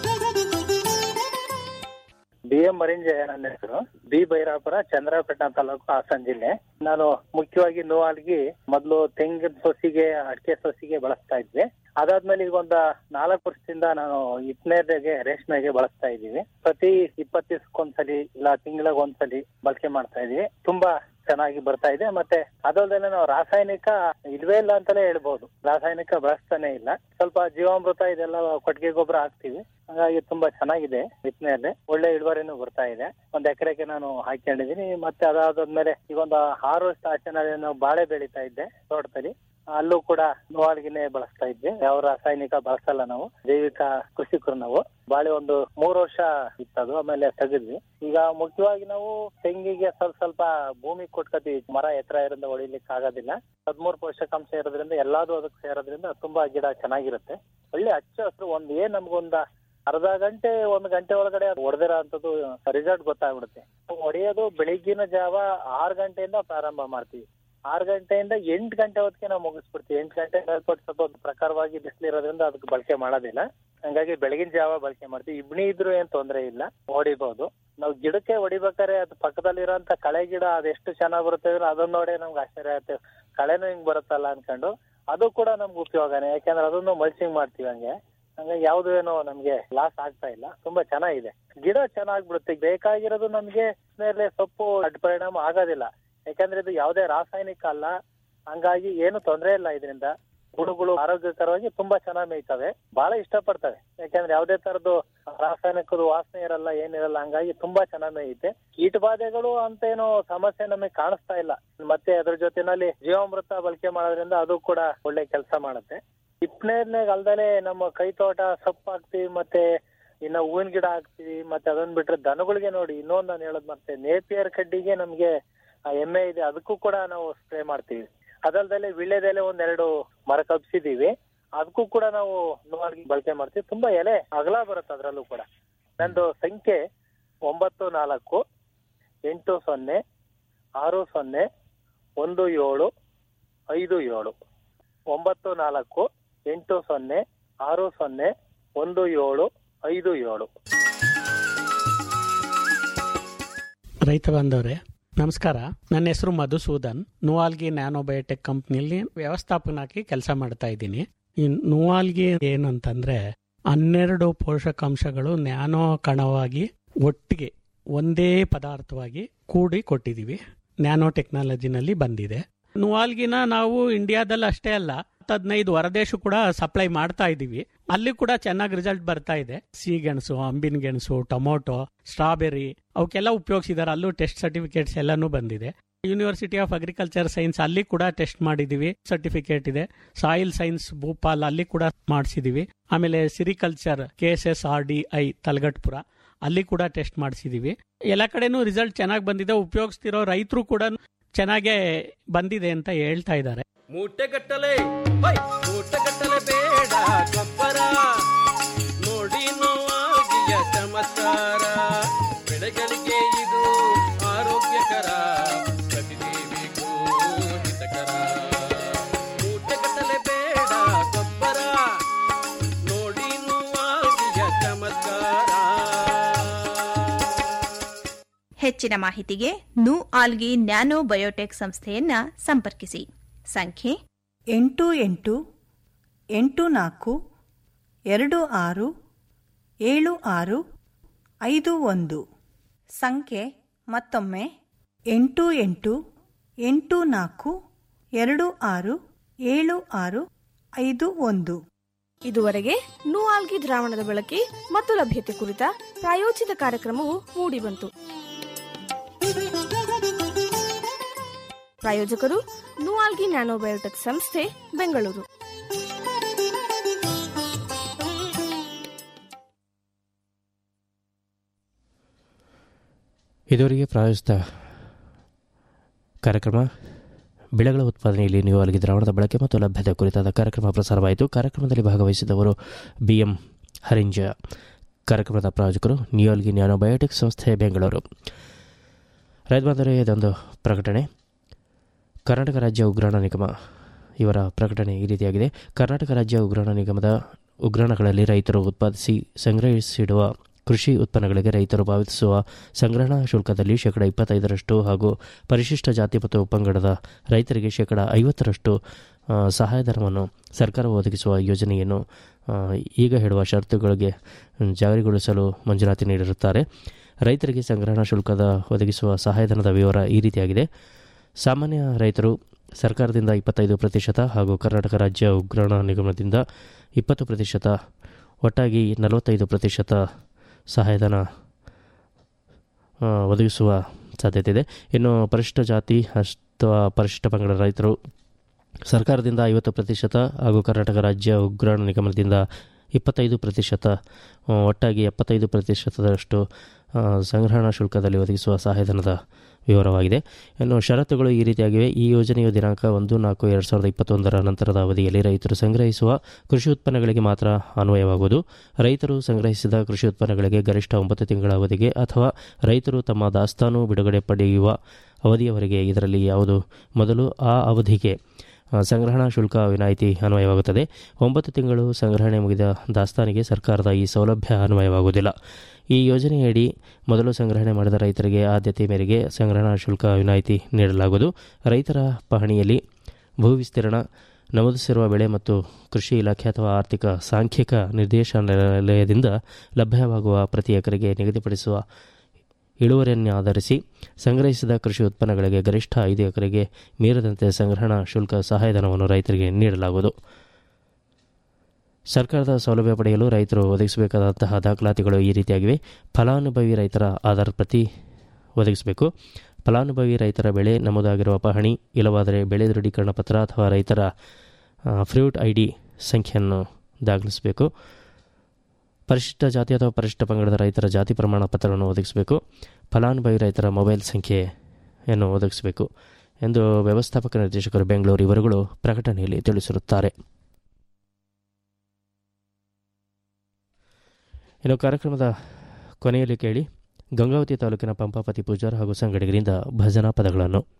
ಬಿ ಎಂ ಮರಿಂಜಯ ನನ್ನ ಹೆಸರು ಬಿ ಭೈರಾಪುರ ಚಂದ್ರಪಟ್ಟಣ ತಾಲೂಕು ಹಾಸನ ಜಿಲ್ಲೆ ನಾನು ಮುಖ್ಯವಾಗಿ ನೋವಾಲ್ಗಿ ಮೊದಲು ತೆಂಗಿನ ಸೊಸಿಗೆ ಅಡಿಕೆ ಸೊಸಿಗೆ ಬಳಸ್ತಾ ಇದ್ವಿ ಅದಾದ್ಮೇಲೆ ಈಗ ಒಂದ ನಾಲ್ಕು ವರ್ಷದಿಂದ ನಾನು ಇಟ್ನೇರ್ಗೆ ರೇಷ್ಮೆಗೆ ಬಳಸ್ತಾ ಇದ್ದೀವಿ ಪ್ರತಿ ಇಪ್ಪತ್ತು ದಿವಸಕ್ಕೊಂದ್ಸಲಿ ಇಲ್ಲ ತಿಂಗಳಿಗೆ ಒಂದ್ಸಲಿ ಬಳಕೆ ಮಾಡ್ತಾ ಇದೀವಿ ತುಂಬಾ ಚೆನ್ನಾಗಿ ಬರ್ತಾ ಇದೆ ಮತ್ತೆ ಅದಲ್ಲದೆ ನಾವು ರಾಸಾಯನಿಕ ಇಲ್ವೇ ಇಲ್ಲ ಅಂತಾನೆ ಹೇಳ್ಬೋದು ರಾಸಾಯನಿಕ ಬಳಸ್ತಾನೆ ಇಲ್ಲ ಸ್ವಲ್ಪ ಜೀವಾಮೃತ ಇದೆಲ್ಲ ಕೊಟ್ಟಿಗೆ ಗೊಬ್ಬರ ಹಾಕ್ತಿವಿ ಹಾಗಾಗಿ ತುಂಬಾ ಚೆನ್ನಾಗಿದೆ ಬಿತ್ತನೆಯಲ್ಲಿ ಒಳ್ಳೆ ಇಳುವರಿನೂ ಬರ್ತಾ ಇದೆ ಒಂದ್ ಎಕರೆಗೆ ನಾನು ಹಾಕೊಂಡಿದೀನಿ ಮತ್ತೆ ಅದಾದ್ಮೇಲೆ ಈಗ ಒಂದು ಆರು ವರ್ಷ ಆಚೆ ನಾನು ಬಾಳೆ ಬೆಳೀತಾ ಇದ್ದೆ ತೋಟದಲ್ಲಿ ಅಲ್ಲೂ ಕೂಡ ನೋವಾಲ್ಗಿನೇ ಬಳಸ್ತಾ ಇದ್ವಿ ಯಾವ ರಾಸಾಯನಿಕ ಬಳಸಲ್ಲ ನಾವು ಜೈವಿಕ ಕೃಷಿಕರು ನಾವು ಬಾಳೆ ಒಂದು ಮೂರು ವರ್ಷ ಇತ್ತದು ಆಮೇಲೆ ತೆಗೆದ್ವಿ ಈಗ ಮುಖ್ಯವಾಗಿ ನಾವು ತೆಂಗಿಗೆ ಸ್ವಲ್ಪ ಸ್ವಲ್ಪ ಭೂಮಿ ಕೊಟ್ಕೋತೀವಿ ಮರ ಎತ್ತರ ಇರೋದ್ರಿಂದ ಹೊಡಿಲಿಕ್ಕೆ ಆಗೋದಿಲ್ಲ ಹದ್ಮೂರು ಪೋಷಕಾಂಶ ಇರೋದ್ರಿಂದ ಎಲ್ಲಾದು ಅದಕ್ಕೆ ಸೇರೋದ್ರಿಂದ ತುಂಬಾ ಗಿಡ ಚೆನ್ನಾಗಿರುತ್ತೆ ಒಳ್ಳೆ ಹಚ್ಚ ಹಸಿರು ಒಂದ್ ಏನ್ ನಮ್ಗೊಂದ ಅರ್ಧ ಗಂಟೆ ಒಂದ್ ಗಂಟೆ ಒಳಗಡೆ ಅದು ಹೊಡೆದಿರೋ ಅಂತದ್ದು ರಿಸಲ್ಟ್ ಗೊತ್ತಾಗ್ಬಿಡುತ್ತೆ ಹೊಡೆಯೋದು ಬೆಳಿಗ್ಗಿನ ಜಾವ ಆರು ಗಂಟೆಯಿಂದ ಪ್ರಾರಂಭ ಮಾಡ್ತೀವಿ ಆರು ಗಂಟೆಯಿಂದ ಎಂಟು ಗಂಟೆ ಹೊತ್ತಿಗೆ ನಾವು ಮುಗಿಸ್ಬಿಡ್ತೀವಿ ಎಂಟು ಗಂಟೆ ಮೇಲ್ಪಟ್ಟು ಸ್ವಲ್ಪ ಒಂದು ಪ್ರಕಾರವಾಗಿ ಬಿಸಿಲಿರೋದ್ರಿಂದ ಅದಕ್ಕೆ ಬಳಕೆ ಮಾಡೋದಿಲ್ಲ ಹಂಗಾಗಿ ಬೆಳಗಿನ ಜಾವ ಬಳಕೆ ಮಾಡ್ತೀವಿ ಇಬ್ಣಿ ಇದ್ರು ಏನ್ ತೊಂದ್ರೆ ಇಲ್ಲ ಹೊಡಿಬಹುದು ನಾವು ಗಿಡಕ್ಕೆ ಹೊಡಿಬೇಕಾದ್ರೆ ಅದು ಪಕ್ಕದಲ್ಲಿರೋಂತ ಕಳೆ ಗಿಡ ಅದೆಷ್ಟು ಚೆನ್ನಾಗ್ ಬರುತ್ತೆ ಅಂದ್ರೆ ಅದನ್ನ ನೋಡಿ ನಮ್ಗೆ ಆಶ್ಚರ್ಯ ಆಗುತ್ತೆ ಕಳೆನೂ ಹಿಂಗ್ ಬರುತ್ತಲ್ಲ ಅನ್ಕೊಂಡು ಅದು ಕೂಡ ನಮ್ಗೆ ಉಪಯೋಗನೇ ಯಾಕಂದ್ರೆ ಅದನ್ನು ಮಲ್ಚಿಂಗ್ ಮಾಡ್ತೀವಿ ಹಂಗೆ ಹಂಗಾಗಿ ಯಾವ್ದು ಏನೋ ನಮ್ಗೆ ಲಾಸ್ ಆಗ್ತಾ ಇಲ್ಲ ತುಂಬಾ ಚೆನ್ನಾಗಿದೆ ಗಿಡ ಚೆನ್ನಾಗ್ಬಿಡುತ್ತೆ ಬೇಕಾಗಿರೋದು ನಮ್ಗೆ ಮೇಲೆ ಸೊಪ್ಪು ಅಡ್ಡ ಪರಿಣಾಮ ಆಗೋದಿಲ್ಲ ಯಾಕಂದ್ರೆ ಇದು ಯಾವುದೇ ರಾಸಾಯನಿಕ ಅಲ್ಲ ಹಂಗಾಗಿ ಏನು ತೊಂದರೆ ಇಲ್ಲ ಇದರಿಂದ ಹುಳುಗಳು ಆರೋಗ್ಯಕರವಾಗಿ ತುಂಬಾ ಚೆನ್ನಾಗಿ ಮೇಯ್ತವೆ ಬಹಳ ಇಷ್ಟಪಡ್ತವೆ ಯಾಕಂದ್ರೆ ಯಾವುದೇ ತರದ್ದು ರಾಸಾಯನಿಕದ ವಾಸನೆ ಇರಲ್ಲ ಏನಿರಲ್ಲ ಹಂಗಾಗಿ ತುಂಬಾ ಚೆನ್ನಾಗಿ ಮೇಯುತ್ತೆ ಕೀಟ ಬಾಧೆಗಳು ಅಂತ ಏನೋ ಸಮಸ್ಯೆ ನಮಗೆ ಕಾಣಿಸ್ತಾ ಇಲ್ಲ ಮತ್ತೆ ಅದ್ರ ಜೊತೆನಲ್ಲಿ ಜೀವಾಮೃತ ಬಳಕೆ ಮಾಡೋದ್ರಿಂದ ಅದು ಕೂಡ ಒಳ್ಳೆ ಕೆಲಸ ಮಾಡುತ್ತೆ ಹಿಪ್ನೇರ್ನಾಗ ಅಲ್ದಲೆ ನಮ್ಮ ಕೈ ತೋಟ ಸೊಪ್ಪು ಹಾಕ್ತಿವಿ ಮತ್ತೆ ಇನ್ನ ಹೂವಿನ ಗಿಡ ಹಾಕ್ತಿವಿ ಮತ್ತೆ ಅದನ್ನ ಬಿಟ್ರೆ ದನಗಳಿಗೆ ನೋಡಿ ಇನ್ನೊಂದ್ ನಾನು ಹೇಳೋದ್ ಮತ್ತೆ ನೇಪಿಯರ್ ಕಡ್ಡಿಗೆ ನಮ್ಗೆ ಆ ಎಮ್ಮೆ ಇದೆ ಅದಕ್ಕೂ ಕೂಡ ನಾವು ಸ್ಪ್ರೇ ಮಾಡ್ತೀವಿ ಅದಲ್ದಲೆ ವಿಳ್ಳೆದೆಲೆ ಒಂದೆರಡು ಮರ ಕಬ್ಸಿದೀವಿ ಅದಕ್ಕೂ ಕೂಡ ನಾವು ನೋವಾಗಿ ಬಳಕೆ ಮಾಡ್ತೀವಿ ತುಂಬಾ ಎಲೆ ಅಗಲ ಬರುತ್ತೆ ಅದ್ರಲ್ಲೂ ಕೂಡ ನಂದು ಸಂಖ್ಯೆ ಒಂಬತ್ತು ನಾಲ್ಕು ಎಂಟು ಸೊನ್ನೆ ಆರು ಸೊನ್ನೆ ಒಂದು ಏಳು ಐದು ಏಳು ಒಂಬತ್ತು ನಾಲ್ಕು ಎಂಟು ಸೊನ್ನೆ ಆರು ಸೊನ್ನೆ ಒಂದು ಏಳು ಐದು ಏಳು ರೈತ ಬಾಂಧವರೇ ನಮಸ್ಕಾರ ನನ್ನ ಹೆಸರು ಮಧುಸೂದನ್ ನುವಾಲ್ಗಿ ನ್ಯಾನೋಬಯೋಟೆಕ್ ಕಂಪ್ನಿಯಲ್ಲಿ ವ್ಯವಸ್ಥಾಪನಾಗಿ ಕೆಲಸ ಮಾಡ್ತಾ ಇದ್ದೀನಿ ಈ ನುವಾಲ್ಗಿ ಏನಂತಂದ್ರೆ ಹನ್ನೆರಡು ಪೋಷಕಾಂಶಗಳು ನ್ಯಾನೋ ಕಣವಾಗಿ ಒಟ್ಟಿಗೆ ಒಂದೇ ಪದಾರ್ಥವಾಗಿ ಕೂಡಿ ಕೊಟ್ಟಿದ್ದೀವಿ ನ್ಯಾನೋ ಟೆಕ್ನಾಲಜಿನಲ್ಲಿ ಬಂದಿದೆ ನುವಾಲ್ಗಿನ ನಾವು ಇಂಡಿಯಾದಲ್ಲಿ ಅಷ್ಟೇ ಅಲ್ಲ ಹದಿನೈದು ಹೊರದೇಶ ಕೂಡ ಸಪ್ಲೈ ಮಾಡ್ತಾ ಇದೀವಿ ಅಲ್ಲಿ ಕೂಡ ಚೆನ್ನಾಗಿ ರಿಸಲ್ಟ್ ಬರ್ತಾ ಇದೆ ಸಿಹಿಗೆಣಸು ಅಂಬಿನ ಗೆಣಸು ಟೊಮೊಟೊ ಸ್ಟ್ರಾಬೆರಿ ಅವಕ್ಕೆಲ್ಲ ಉಪಯೋಗಿಸಿದಾರೆ ಅಲ್ಲೂ ಟೆಸ್ಟ್ ಸರ್ಟಿಫಿಕೇಟ್ಸ್ ಎಲ್ಲಾನು ಬಂದಿದೆ ಯೂನಿವರ್ಸಿಟಿ ಆಫ್ ಅಗ್ರಿಕಲ್ಚರ್ ಸೈನ್ಸ್ ಅಲ್ಲಿ ಕೂಡ ಟೆಸ್ಟ್ ಮಾಡಿದೀವಿ ಸರ್ಟಿಫಿಕೇಟ್ ಇದೆ ಸಾಯಿಲ್ ಸೈನ್ಸ್ ಭೂಪಾಲ್ ಅಲ್ಲಿ ಕೂಡ ಮಾಡಿಸಿದೀವಿ ಆಮೇಲೆ sericulture K S S R D I Talagatpura ಅಲ್ಲಿ ಕೂಡ ಟೆಸ್ಟ್ ಮಾಡಿಸಿದೀವಿ ಎಲ್ಲ ಕಡೆನೂ ರಿಸಲ್ಟ್ ಚೆನ್ನಾಗಿ ಬಂದಿದೆ ಉಪಯೋಗಿಸ್ತಿರೋ ರೈತರು ಕೂಡ ಚೆನ್ನಾಗೇ ಬಂದಿದೆ ಅಂತ ಹೇಳ್ತಾ ಇದ್ದಾರೆ ಮೂಟೆಗಟ್ಟಲೆ ಹೈ ಮೂಟೆಗಟ್ಟಲೆ ಬೇಡ ಗೊಬ್ಬರ ನೋಡಿ ನೋವಾಗಿಯ ಚಮತ್ಕಾರ ಬೆಳೆಗಳಿಗೆ ಇದು ಆರೋಗ್ಯಕರ ಪ್ರತಿದೇವಿಗೂ ಹಿತಕರ ಮೂಟೆಗಟ್ಟಲೆ ಬೇಡ ಗೊಬ್ಬರ ನೋಡಿ ನೋವಾಗಿಯ ಚಮತ್ಕಾರ ಹೆಚ್ಚಿನ ಮಾಹಿತಿಗೆ ನು ಆಲ್ಗಿ ನ್ಯಾನೋ ಬಯೋಟೆಕ್ ಸಂಸ್ಥೆಯನ್ನ ಸಂಪರ್ಕಿಸಿ ಸಂಖ್ಯೆ ಎಂಟು ಎಂಟು ಎಂಟು ನಾಲ್ಕು ಎರಡು ಆರು ಏಳು ಆರು ಐದು ಒಂದು ಸಂಖ್ಯೆ ಮತ್ತೊಮ್ಮೆ ಎಂಟು ಎಂಟು ಎಂಟು ನಾಲ್ಕು ಎರಡು ಆರು ಏಳು ಆರು ಐದು ಒಂದು ಇದುವರೆಗೆ ನೂಆಲ್ಗಿ ದ್ರಾವಣದ ಬಳಕೆ ಮತ್ತು ಲಭ್ಯತೆ ಕುರಿತ ಪ್ರಾಯೋಜಿತ ಕಾರ್ಯಕ್ರಮವು ಮೂಡಿಬಂತು ಪ್ರಾಯೋಜಕರು ನೂಆಲ್ಗಿ ನ್ಯಾನೋಬಯೋಟೆಕ್ ಸಂಸ್ಥೆ ಬೆಂಗಳೂರು ಇದುವರೆಗೆ ಪ್ರಾಯೋಜಿತ ಕಾರ್ಯಕ್ರಮ ಬೆಳೆಗಳ ಉತ್ಪಾದನೆಯಲ್ಲಿ ನೀವು ಅಲ್ಲಿಗೆ ದ್ರಾವಣದ ಬಳಕೆ ಮತ್ತು ಲಭ್ಯತೆ ಕುರಿತಾದ ಕಾರ್ಯಕ್ರಮ ಪ್ರಸಾರವಾಯಿತು ಕಾರ್ಯಕ್ರಮದಲ್ಲಿ ಭಾಗವಹಿಸಿದವರು ಬಿ ಎಂ ಹರಿಂಜ ಕಾರ್ಯಕ್ರಮದ ಪ್ರಾಯೋಜಕರು ನ್ಯೂಯಾಲ್ಗಿ ನ್ಯಾನೋಬಯೋಟಿಕ್ ಸಂಸ್ಥೆ ಬೆಂಗಳೂರು ರೈತ ಬಾಂಧವರೇ ಇದೊಂದು ಪ್ರಕಟಣೆ ಕರ್ನಾಟಕ ರಾಜ್ಯ ಉಗ್ರಾಣ ನಿಗಮ ಇವರ ಪ್ರಕಟಣೆ ಈ ರೀತಿಯಾಗಿದೆ ಕರ್ನಾಟಕ ರಾಜ್ಯ ಉಗ್ರಾಣ ನಿಗಮದ ಉಗ್ರಾಣಗಳಲ್ಲಿ ರೈತರು ಉತ್ಪಾದಿಸಿ ಸಂಗ್ರಹಿಸಿಡುವ ಕೃಷಿ ಉತ್ಪನ್ನಗಳಿಗೆ ರೈತರು ಪಾವತಿಸುವ ಸಂಗ್ರಹಣಾ ಶುಲ್ಕದಲ್ಲಿ ಶೇಕಡ ಇಪ್ಪತ್ತೈದರಷ್ಟು ಹಾಗೂ ಪರಿಶಿಷ್ಟ ಜಾತಿ ಮತ್ತು ಪಂಗಡದ ರೈತರಿಗೆ ಶೇಕಡ ಐವತ್ತರಷ್ಟು ಆ, ಸಹಾಯಧನವನ್ನು ಸರ್ಕಾರ ಒದಗಿಸುವ ಯೋಜನೆಯನ್ನು ಆ, ಈಗ ಹೇಳುವ ಷರತ್ತುಗಳಿಗೆ ಜಾರಿಗೊಳಿಸಲು ಮಂಜೂರಾತಿ ನೀಡಿರುತ್ತಾರೆ ರೈತರಿಗೆ ಸಂಗ್ರಹಣಾ ಶುಲ್ಕದ ಒದಗಿಸುವ ಸಹಾಯಧನದ ವಿವರ ಈ ರೀತಿಯಾಗಿದೆ ಸಾಮಾನ್ಯ ರೈತರು ಸರ್ಕಾರದಿಂದ ಇಪ್ಪತ್ತೈದು ಪ್ರತಿಶತ ಹಾಗೂ ಕರ್ನಾಟಕ ರಾಜ್ಯ ಉಗ್ರಾಣ ನಿಗಮದಿಂದ ಇಪ್ಪತ್ತು ಪ್ರತಿಶತ ಒಟ್ಟಾಗಿ ನಲವತ್ತೈದು ಪ್ರತಿಶತ ಸಹಾಯಧನ ಆ, ಒದಗಿಸುವ ಸಾಧ್ಯತೆ ಇದೆ ಇನ್ನು ಪರಿಶಿಷ್ಟ ಜಾತಿ ಅಥವಾ ಪರಿಶಿಷ್ಟ ಪಂಗಡ ರೈತರು ಸರ್ಕಾರದಿಂದ ಐವತ್ತು ಪ್ರತಿಶತ ಹಾಗೂ ಕರ್ನಾಟಕ ರಾಜ್ಯ ಉಗ್ರಾಣ ನಿಗಮದಿಂದ ಇಪ್ಪತ್ತೈದು ಪ್ರತಿಶತ ಆ, ಒಟ್ಟಾಗಿ ಎಪ್ಪತ್ತೈದು ಪ್ರತಿಶತದಷ್ಟು ಆ, ಸಂಗ್ರಹಣಾ ಶುಲ್ಕದಲ್ಲಿ ಒದಗಿಸುವ ಸಹಾಯಧನದ ವಿವರವಾಗಿದೆ ಇನ್ನು ಷರತ್ತುಗಳು ಈ ರೀತಿಯಾಗಿವೆ ಈ ಯೋಜನೆಯು ದಿನಾಂಕ ಒಂದು ನಾಲ್ಕು ಎರಡು ಸಾವಿರದ ಇಪ್ಪತ್ತೊಂದರ ನಂತರದ ಅವಧಿಯಲ್ಲಿ ರೈತರು ಸಂಗ್ರಹಿಸುವ ಕೃಷಿ ಉತ್ಪನ್ನಗಳಿಗೆ ಮಾತ್ರ ಅನ್ವಯವಾಗುವುದು ರೈತರು ಸಂಗ್ರಹಿಸಿದ ಕೃಷಿ ಉತ್ಪನ್ನಗಳಿಗೆ ಗರಿಷ್ಠ ಒಂಬತ್ತು ತಿಂಗಳ ಅವಧಿಗೆ ಅಥವಾ ರೈತರು ತಮ್ಮ ದಾಸ್ತಾನು ಬಿಡುಗಡೆ ಪಡೆಯುವ ಅವಧಿಯವರೆಗೆ ಇದರಲ್ಲಿ ಯಾವುದು ಮೊದಲು ಆ ಅವಧಿಗೆ ಆ, ಸಂಗ್ರಹಣಾ ಶುಲ್ಕ ವಿನಾಯಿತಿ ಅನ್ವಯವಾಗುತ್ತದೆ ಒಂಬತ್ತು ತಿಂಗಳು ಸಂಗ್ರಹಣೆ ಮುಗಿದ ದಾಸ್ತಾನಿಗೆ ಸರ್ಕಾರದ ಈ ಸೌಲಭ್ಯ ಅನ್ವಯವಾಗುವುದಿಲ್ಲ ಈ ಯೋಜನೆಯಡಿ ಮೊದಲು ಸಂಗ್ರಹಣೆ ಮಾಡಿದ ರೈತರಿಗೆ ಆದ್ಯತೆ ಮೇರೆಗೆ ಸಂಗ್ರಹಣಾ ಶುಲ್ಕ ವಿನಾಯಿತಿ ನೀಡಲಾಗುವುದು ರೈತರ ಪಹಣಿಯಲ್ಲಿ ಭೂ ವಿಸ್ತೀರ್ಣ ನಮೂದಿಸಿರುವ ಬೆಳೆ ಮತ್ತು ಕೃಷಿ ಇಲಾಖೆ ಅಥವಾ ಆರ್ಥಿಕ ಸಾಂಖ್ಯಿಕ ನಿರ್ದೇಶನಾಲಯದಿಂದ ಲಭ್ಯವಾಗುವ ಪ್ರತಿ ಎಕರೆಗೆ ನಿಗದಿಪಡಿಸುವ ಇಳುವರಿಯನ್ನು ಆಧರಿಸಿ ಸಂಗ್ರಹಿಸಿದ ಕೃಷಿ ಉತ್ಪನ್ನಗಳಿಗೆ ಗರಿಷ್ಠ ಐದು ಎಕರೆಗೆ ಮೀರದಂತೆ ಸಂಗ್ರಹಣಾ ಶುಲ್ಕ ಸಹಾಯಧನವನ್ನು ರೈತರಿಗೆ ನೀಡಲಾಗುವುದು ಸರ್ಕಾರದ ಸೌಲಭ್ಯ ಪಡೆಯಲು ರೈತರು ಒದಗಿಸಬೇಕಾದಂತಹ ದಾಖಲಾತಿಗಳು ಈ ರೀತಿಯಾಗಿವೆ ಫಲಾನುಭವಿ ರೈತರ ಆಧಾರ್ ಪ್ರತಿ ಒದಗಿಸಬೇಕು ಫಲಾನುಭವಿ ರೈತರ ಬೆಳೆ ನಮೂದಾಗಿರುವ ಪಹಣಿ ಇಲ್ಲವಾದರೆ ಬೆಳೆ ದೃಢೀಕರಣ ಪತ್ರ ಅಥವಾ ರೈತರ ಫ್ರೂಟ್ ಐ ಡಿ ಸಂಖ್ಯೆಯನ್ನು ದಾಖಲಿಸಬೇಕು ಪರಿಶಿಷ್ಟ ಜಾತಿ ಅಥವಾ ಪರಿಶಿಷ್ಟ ಪಂಗಡದ ರೈತರ ಜಾತಿ ಪ್ರಮಾಣ ಪತ್ರವನ್ನು ಒದಗಿಸಬೇಕು ಫಲಾನುಭವಿ ರೈತರ ಮೊಬೈಲ್ ಸಂಖ್ಯೆಯನ್ನು ಒದಗಿಸಬೇಕು ಎಂದು ವ್ಯವಸ್ಥಾಪಕ ನಿರ್ದೇಶಕರು ಬೆಂಗಳೂರು ಇವರುಗಳು ಪ್ರಕಟಣೆಯಲ್ಲಿ ತಿಳಿಸಿರುತ್ತಾರೆ ಇನ್ನು ಕಾರ್ಯಕ್ರಮದ ಕೊನೆಯಲ್ಲಿ ಕೇಳಿ ಗಂಗಾವತಿ ತಾಲೂಕಿನ ಪಂಪಾಪತಿ ಪೂಜಾರ್ ಹಾಗೂ ಸಂಗಡಿಗರಿಂದ ಭಜನಾ ಪದಗಳನ್ನು